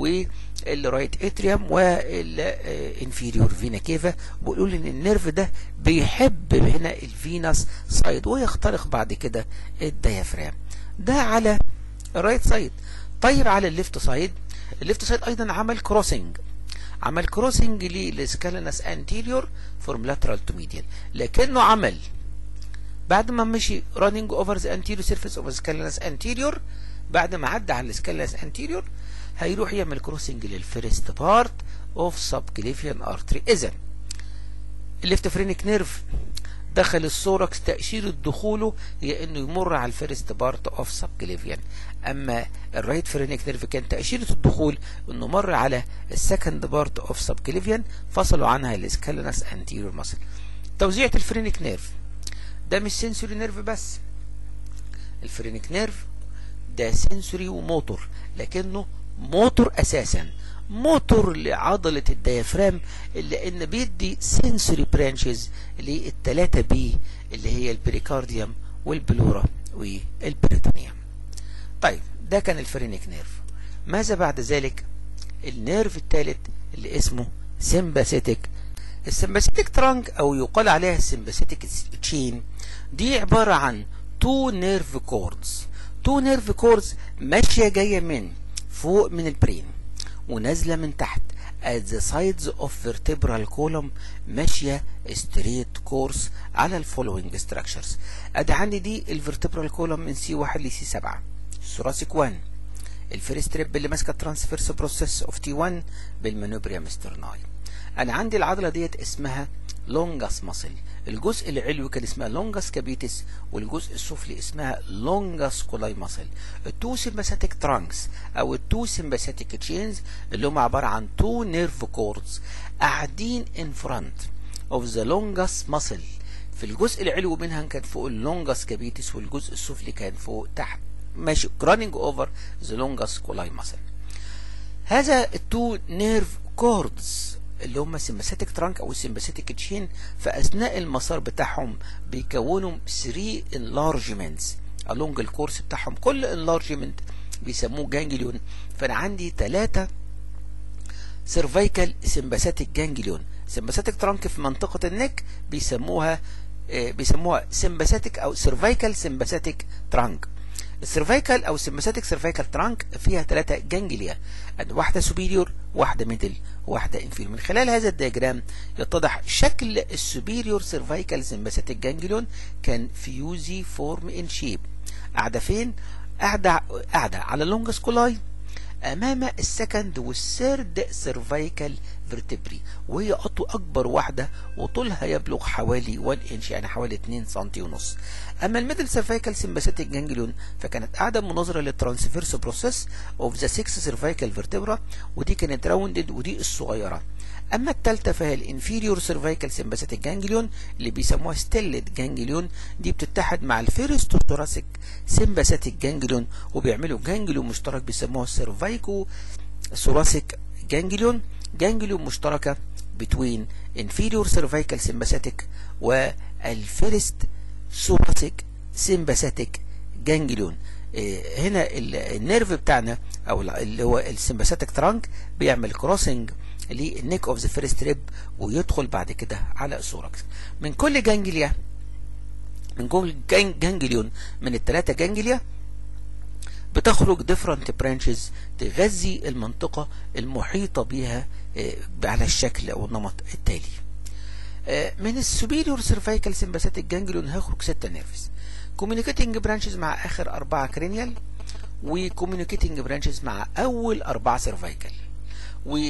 والرايت اتريوم والانفيريور فينا كيفا بيقولوا ان النيرف ده بيحب هنا الفينس سايد ويخترق بعد كده الديافرام ده على الرايت سايد طيب على الليفت سايد الليفت سايد ايضا عمل كروسنج عمل كروسنج للسكالينس انتيريور فروم لاترال تو ميديال لكنه عمل بعد ما مشي رانينج اوفر ذا انتيريور سيرفيس اوف سكالينس انتيريور بعد ما عدى على السكالينس انتيريور هيروح يعمل كروسنج للفيرست بارت اوف سبكليفيان ارتري اذا الليفت فرينيك نيرف دخل السوركس تأشيرة دخوله هي انه يمر على الفيرست بارت اوف سبكليفيان اما الرايت فرينيك نيرف كان تأشيرة الدخول انه مر على السكند بارت اوف سبكليفيان فصلوا عنها الاسكالينس انتيريور ماسل توزيعة الفرينيك نيرف ده مش سنسوري نيرف بس الفرينيك نيرف ده سنسوري وموتور لكنه موتور اساسا موتور لعضلة الديافرام اللي ان بيدي سنسوري برانشز للتلاتة بي اللي هي البريكارديوم والبلورا والبريتونيوم طيب ده كان الفرينيك نيرف ماذا بعد ذلك النيرف الثالث اللي اسمه سمباثيتك السمباثيتك ترانك او يقال عليها السمباثيتك تشين دي عبارة عن تو نيرف كوردز تو نيرف كوردز ماشية جاية من فوق من البرين ونازلة من تحت at the sides of vertebral column ماشية straight course على ال following structures ادي عندي دي الفرتبرال كولوم من سي 1 لسي 7 الثوراسيك 1 الفيرست ريب اللي ماسكه الترانسفيرس بروسيس اوف تي 1 بالمانوبريم سترناي انا عندي العضله ديت اسمها لونجاس ماسل الجزء العلوي كان اسمها لونجاس كابيتس والجزء السفلي اسمها لونجاس كولاي ماسل التو سمباثيك ترانكس او التو سمباثيك تشينز اللي هم عباره عن تو نيرف كوردز قاعدين ان فرونت اوف ذا لونجاس ماسل في الجزء العلوي منها كان فوق اللونجاس كابيتس والجزء السفلي كان فوق تحت ماشي running over the longest colli muscle هذا التو نيرف كوردز اللي هم سمباثيك ترانك او السمباثيك تشين في اثناء المسار بتاعهم بيكونوا 3 enlargements along الكورس بتاعهم كل enlargement بيسموه جانجليون فانا عندي ثلاثة سيرفيكال سمباثيك جانجليون سمباثيك ترانك في منطقة النك بيسموها بيسموها سمباثيك او سيرفيكال سمباثيك ترانك السيرفيكال او السمباثيك سيرفيكال ترانك فيها ثلاثة جانجليا واحدة سوبيريور واحدة ميدل واحدة انفير من خلال هذا الدياجرام يتضح شكل السوبيريور سيرفيكال سمباثيك جانجليون كان فيوزي فورم ان شيب قاعدة فين؟ قاعدة قاعدة على اللونجس كولاي امام السكند والثيرد سيرفيكال فيرتبري وهي أطو أكبر واحدة وطولها يبلغ حوالي 1 إنش يعني حوالي 2 سنتي ونص أما الميدل سيرفيكال سمباثيك جانجليون فكانت قاعدة مناظرة للترانسفيرس بروسيس اوف ذا 6 سيرفيكال فيرتبرا ودي كانت راوندد ودي الصغيرة اما الثالثه فهي الانفيريور سيرفيكال سمباثيك جانجليون اللي بيسموها ستيلد جانجليون دي بتتحد مع الفيرست ثوراسيك سمباثيك جانجليون وبيعملوا جانجليون مشترك بيسموها سيرفيكو ثوراسيك جانجليون جانجليون مشتركه بين inferior cervical sympathetic والفيرست ثوراسيك سمباثيك جانجليون هنا النيرف بتاعنا او اللي هو السمباثيك ترانك بيعمل كروسنج للنيك اوف ذا فيرست ريب ويدخل بعد كده على الثوركس من كل جانجليا من كل جانجليون من الثلاثه جانجليا بتخرج ديفرنت برانشز تغذي المنطقه المحيطه بيها على الشكل او النمط التالي من السوبيريور سيرفيكال سمباثيك جانجليون هيخرج ستة نيرفز كوميونيكيتنج برانشز مع اخر اربعه كرينيال وكوميونيكيتنج برانشز مع اول اربعه سيرفيكال و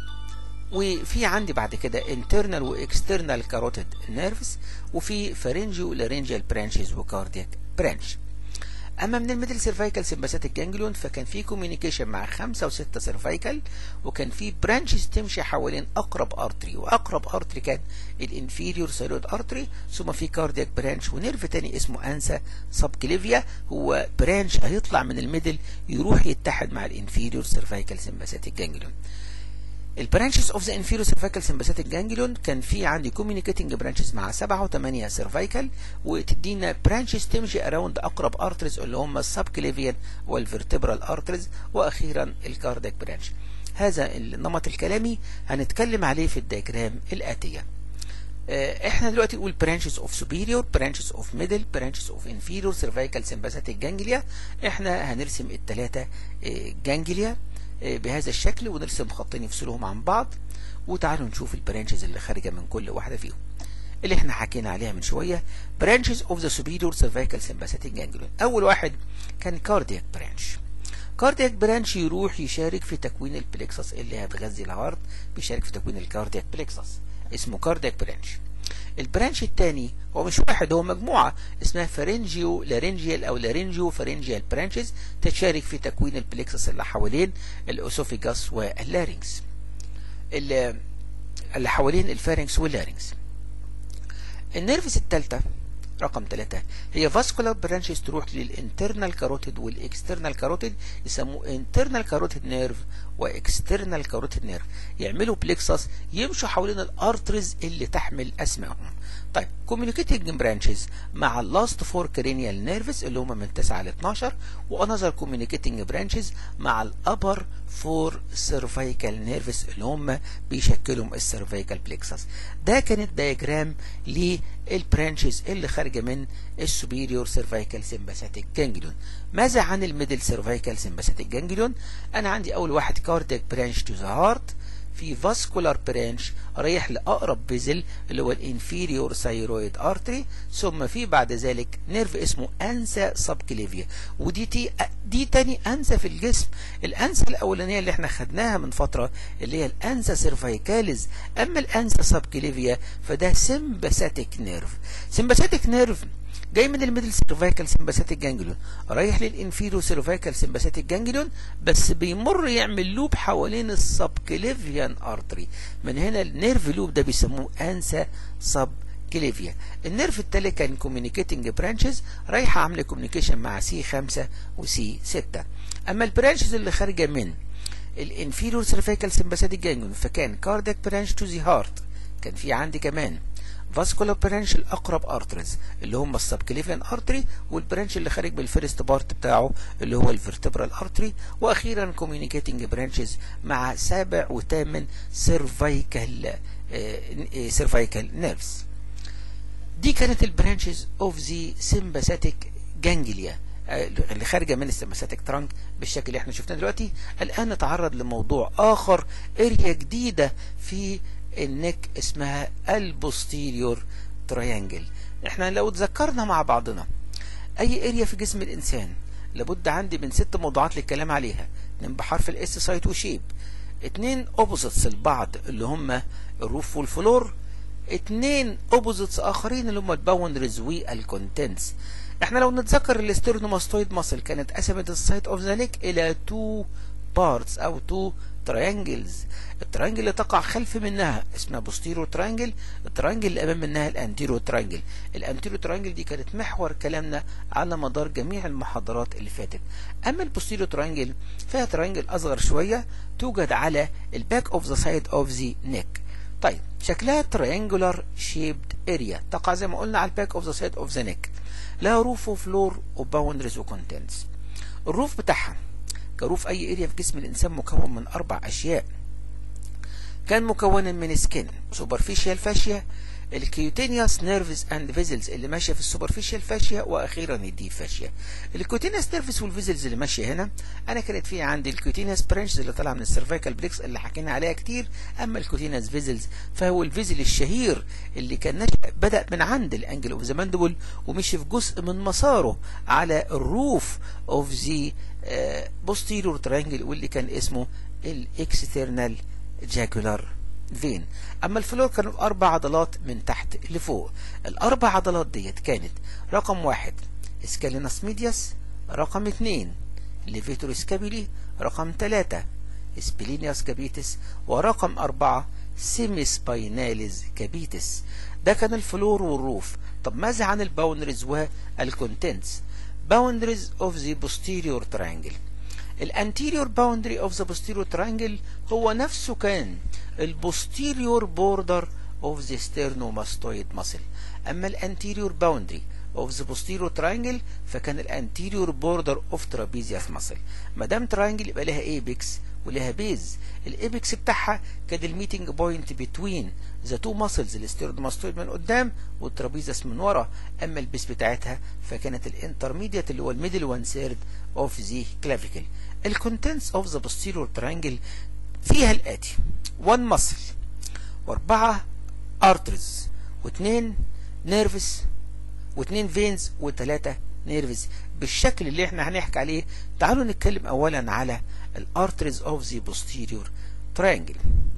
وفي عندي بعد كده internal واكسترنال كاروتيد نيرفز وفي فارنجيو لارنجيال برانشز وكاردياك برانش اما من الميدل سيرفيكال سمباثيك جانجليون فكان في كوميونيكيشن مع خمسة وستة سيرفيكال وكان في برانشز تمشي حوالين اقرب ارتري واقرب ارتري كان الانفيريور سيرويد ارتري ثم في كاردياك برانش ونيرف تاني اسمه انسا سبكليفيا هو برانش هيطلع من الميدل يروح يتحد مع الانفيريور سيرفيكال سمباثيك جانجليون البرانشز اوف ذا انفيرو سيرفيكال سمباثيك جانجليون كان في عندي كوميونيكيتنج برانشز مع 7 و8 سيرفيكال وتدينا برانشز تمشي اراوند اقرب ارترز اللي هم السب كليفيان والفرتبرال ارترز واخيرا الكاردياك برانش هذا النمط الكلامي هنتكلم عليه في الدياجرام الاتيه احنا دلوقتي نقول branches of superior branches of middle branches of inferior cervical sympathetic ganglia احنا هنرسم الثلاثه جانجليا بهذا الشكل ونرسم خطين يفصلهم عن بعض وتعالوا نشوف البرانشز اللي خارجه من كل واحده فيهم اللي احنا حكينا عليها من شويه branches of the superior cervical sympathetic ganglion اول واحد كان cardiac branch كاردياك برانش يروح يشارك في تكوين البليكسس اللي هتغذي الهارت بيشارك في تكوين الكاردياك بليكسس اسمه كاردياك برانش البرانش الثاني هو مش واحد هو مجموعة اسمها فرنجيو لارنجيال او لارنجيو فرنجيال برانشز تشارك في تكوين البليكسس اللي حوالين الاسوفيجاس واللارينكس اللي, اللي حوالين الفارنكس واللارينكس النيرفس الثالثة رقم ثلاثة هي فاسكولار برانشز تروح للانترنال كاروتيد والاكسترنال كاروتيد يسموه انترنال كاروتيد نيرف واكسترنال كاروتيد نيرف يعملوا بليكسس يمشوا حوالين الارترز اللي تحمل اسمائهم طيب كوميونيكيتنج برانشز مع اللاست فور كرينيال نيرفز اللي هم من 9 ل 12 وانذر كوميونيكيتنج برانشز مع الابر فور سيرفيكال نيرفز اللي هم بيشكلوا السيرفيكال بليكسس ده كانت دايجرام للبرانشز اللي خارجه من السوبيريور سيرفيكال سمباثيك جانجليون ماذا عن الميدل سيرفيكال سمباثيك جانجليون انا عندي اول واحد كاردياك برانش تو ذا هارت في فاسكولار برانش رايح لاقرب فيزل اللي هو الانفيريور ثايرويد ارتري ثم في بعد ذلك نيرف اسمه انسا سبكليفيا ودي تي دي تاني انسا في الجسم الانسا الاولانيه اللي احنا خدناها من فتره اللي هي الانسا سيرفايكاليز اما الانسا سبكليفيا فده سمباثيك نيرف سمباثيك نيرف جاي من الميدل سيرفيكال سمباثيك جانجليون رايح للانفيرو سيرفيكال سمباثيك جانجليون بس بيمر يعمل لوب حوالين السبكليفيان ارتري من هنا النيرف لوب ده بيسموه انسا سب كليفيا النيرف التالي كان كوميونيكيتنج برانشز رايحه عامله كوميونيكيشن مع سي 5 وسي 6 اما البرانشز اللي خارجه من الانفيرور سيرفيكال سمباثيك جانجليون فكان كاردياك برانش تو ذا هارت كان في عندي كمان فاسكولار برانش الاقرب ارترز اللي هم السبكليفيان ارتري والبرانش اللي خارج بالفيرست بارت بتاعه اللي هو الفرتبرال ارتري واخيرا كوميونيكيتنج برانشز مع سابع وثامن سيرفايكال سيرفايكال نيرفز دي كانت البرانشز اوف ذا سمباثيك جانجليا اللي خارجه من السمباثيك ترانك بالشكل اللي احنا شفناه دلوقتي الان نتعرض لموضوع اخر اريا جديده في النك اسمها البوستيريور تريانجل احنا لو تذكرنا مع بعضنا اي اريا في جسم الانسان لابد عندي من ست موضوعات للكلام عليها اتنين بحرف الاس سايت وشيب اتنين اوبوزيتس لبعض اللي هم الروف والفلور اتنين اوبوزيتس اخرين اللي هم الباوندرز والكونتنتس احنا لو نتذكر الاسترنوماستويد ماسل كانت قسمت السايت اوف ذا نيك الى تو بارتس او تو تريانجلز التريانجل اللي تقع خلف منها اسمها بوستيرو تريانجل التريانجل اللي امام منها الانتيرو تريانجل الانتيرو تريانجل دي كانت محور كلامنا على مدار جميع المحاضرات اللي فاتت اما البوستيرو تريانجل فيها تريانجل اصغر شويه توجد على الباك اوف ذا سايد اوف ذا نيك طيب شكلها تريانجولار شيبد اريا تقع زي ما قلنا على الباك اوف ذا سايد اوف ذا نيك لها روف وفلور وباوندرز وكونتنتس الروف بتاعها كروف اي اريا في جسم الانسان مكون من اربع اشياء كان مكونا من سكين سوبرفيشال فاشيا الكيوتينيوس نيرفز اند فيزلز اللي ماشيه في السوبرفيشال فاشيا واخيرا الديب فاشيا الكيوتينيوس نيرفز والفيزلز اللي ماشيه هنا انا كانت في عندي الكيوتينيوس برانشز اللي طالعه من السيرفيكال بليكس اللي حكينا عليها كتير اما الكيوتينيوس فيزلز فهو الفيزل الشهير اللي كان نشأ بدا من عند الانجل اوف ذا ماندبل ومشي في جزء من مساره على الروف اوف ذا بوستيريور ترينجل واللي كان اسمه الاكسترنال جاكولار فين اما الفلور كانوا اربع عضلات من تحت لفوق الاربع عضلات ديت كانت رقم واحد اسكاليناس ميدياس رقم اتنين ليفيتور سكابيلي رقم تلاتة سبلينياس كابيتس ورقم أربعة سيمي سبايناليز كابيتس ده كان الفلور والروف طب ماذا عن الباوندريز والكونتنتس boundaries of the posterior triangle الانتيريور باوندري اوف ذا posterior ترانجل هو نفسه كان البوستيريور بوردر اوف ذا sternomastoid muscle اما الانتيريور باوندري of the posterior triangle فكان الانتيريور بوردر اوف trapezius muscle ما دام تراينجل يبقى لها ايبكس ولها بيز الايبكس بتاعها كان الميتنج بوينت بتوين ذا تو ماسلز الاستيرنوماستويد من قدام والترابيزس من ورا اما البيس بتاعتها فكانت الانترميديت اللي هو الميدل وان سيرد اوف ذا كلافيكل الكونتنتس اوف ذا posterior triangle فيها الاتي 1 ماسل واربعه ارترز واثنين نيرفس واثنين فينز وثلاثه نيرفز بالشكل اللي احنا هنحكي عليه تعالوا نتكلم اولا على الارترز اوف ذا posterior triangle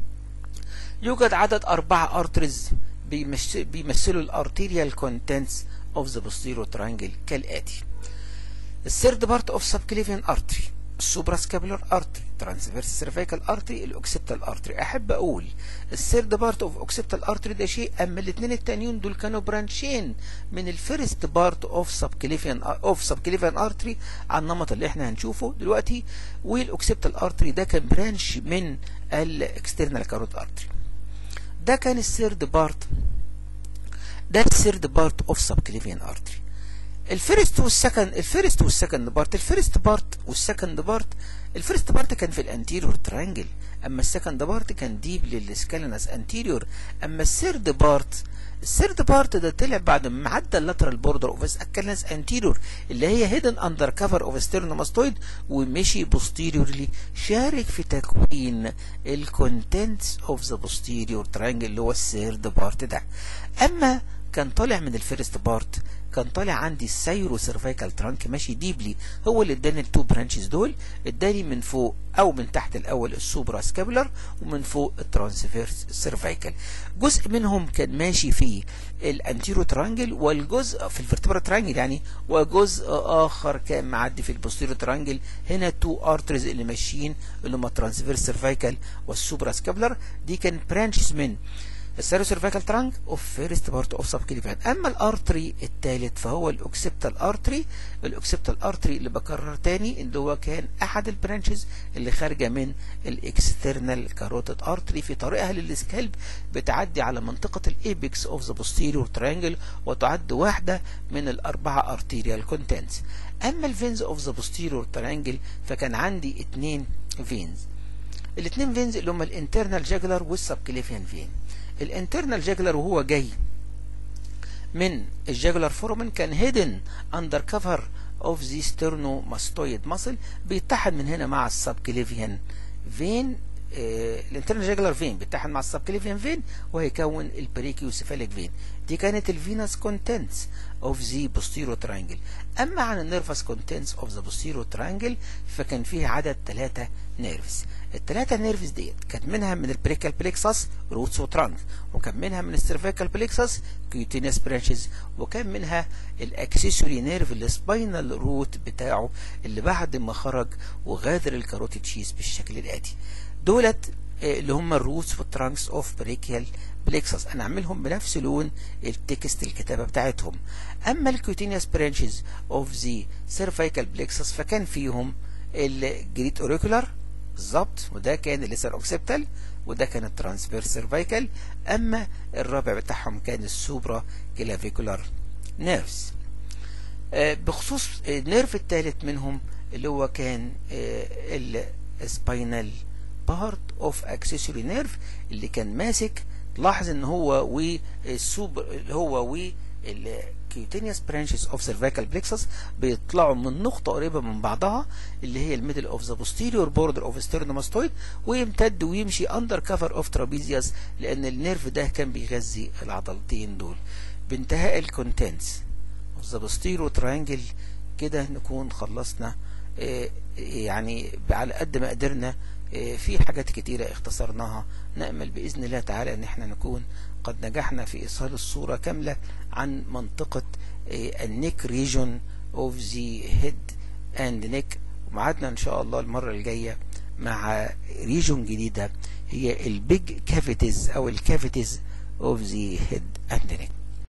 يوجد عدد أربعة ارترز بيمثلوا الارتيريال كونتنتس اوف ذا posterior triangle كالآتي الثيرد بارت اوف subclavian artery السوبراسكابولار ارتري ترانسفيرس سيرفيكال ارتري الاوكسيبتال ارتري احب اقول الثيرد بارت اوف اوكسيبتال ارتري ده شيء اما الاثنين التانيين دول كانوا برانشين من الفيرست بارت اوف سبكليفيان اوف سبكليفيان ارتري على النمط اللي احنا هنشوفه دلوقتي والاوكسيبتال ارتري ده كان برانش من الاكسترنال كاروت ارتري ده كان الثيرد بارت ده الثيرد بارت اوف سبكليفيان ارتري الفيرست والسكند الفيرست والسكند بارت الفيرست بارت والسكند بارت الفيرست بارت كان في الانتيريور ترانجل اما السكند بارت كان ديب للسكالينس انتيريور اما الثيرد بارت الثيرد بارت ده طلع بعد ما عدى اللاترال بوردر اوف سكالينس انتيريور اللي هي هيدن اندر كفر اوف ستيرنوماستويد ومشي بوستيريورلي شارك في تكوين الكونتنتس اوف ذا بوستيريور ترانجل اللي هو الثيرد بارت ده اما كان طالع من الفيرست بارت كان طالع عندي السيرو سيرفيكال ترانك ماشي ديبلي هو اللي اداني التو برانشز دول اداني من فوق او من تحت الاول السوبرا سكابولار ومن فوق الترانسفيرس سيرفيكال جزء منهم كان ماشي في الانتيرو ترانجل والجزء في الفرتبرا ترانجل يعني وجزء اخر كان معدي في البوستيرو ترانجل هنا تو ارترز اللي ماشيين اللي هم الترانسفيرس سيرفيكال والسوبرا سكابولار دي كان برانشز من السيرو سيرفيكال ترانك اوف فيرست بارت اوف سب كليفان اما الارتري الثالث فهو الاوكسيبتال ارتري الاوكسيبتال ارتري اللي بكرر تاني اللي هو كان احد البرانشز اللي خارجه من الاكسترنال كاروتيد ارتري في طريقها للسكالب بتعدي على منطقه الايبكس اوف ذا بوستيريور ترينجل وتعد واحده من الاربعه ارتيريال كونتنتس اما الفينز اوف ذا بوستيريور ترينجل فكان عندي اثنين فينز الاثنين فينز اللي هم الانترنال جاجلر والسبكليفيان فين الانترنال جاجلر وهو جاي من الجاجلر فورمن كان هيدن اندر كفر اوف ذا ستيرنوماستويد ماسل بيتحد من هنا مع السبكليفيان فين آه الانترنال جاجلر فين بيتحد مع السبكليفيان فين وهيكون البريكيوسيفاليك فين دي كانت الفينس كونتنتس اوف ذا بوستيرو ترانجل اما عن النيرفس كونتنتس اوف ذا بوستيرو ترانجل فكان فيه عدد ثلاثة نيرفز الثلاثة نيرفز ديت كانت منها من البريكال بليكسس روتس وترانك وكان منها من السيرفيكال بليكسس كيوتينيس برانشز وكان منها الاكسسوري نيرف السباينال روت بتاعه اللي بعد ما خرج وغادر الكاروتيد شيز بالشكل الاتي دولت اللي هم الروتس والترانكس اوف بريكيال بليكسس انا اعملهم بنفس لون التكست الكتابه بتاعتهم اما الكيوتينيوس برانشز اوف ذا سيرفيكال بليكسس فكان فيهم الجريت اوريكولار بالظبط وده كان الليسر اوكسيبتال وده كان الترانسفيرس سيرفيكال اما الرابع بتاعهم كان السوبرا كلافيكولار نيرفز آه بخصوص النيرف الثالث منهم اللي هو كان آه السباينال بارت اوف اكسسوري نيرف اللي كان ماسك لاحظ ان هو والسوبر اللي هو و الكيوتينيوس برانشز اوف سيرفيكال بليكسس بيطلعوا من نقطه قريبه من بعضها اللي هي الميدل اوف ذا بوستيريور بوردر اوف ستيرنوماستويد ويمتد ويمشي اندر كفر اوف ترابيزيوس لان النيرف ده كان بيغذي العضلتين دول بانتهاء الكونتنتس اوف ذا بوستيريور تريانجل كده نكون خلصنا يعني على قد ما قدرنا في حاجات كتيرة اختصرناها نأمل بإذن الله تعالى أن احنا نكون قد نجحنا في إيصال الصورة كاملة عن منطقة النيك ريجون اوف ذا هيد اند نيك ومعادنا إن شاء الله المرة الجاية مع ريجون جديدة هي البيج كافيتيز أو الكافيتيز اوف ذا هيد اند نيك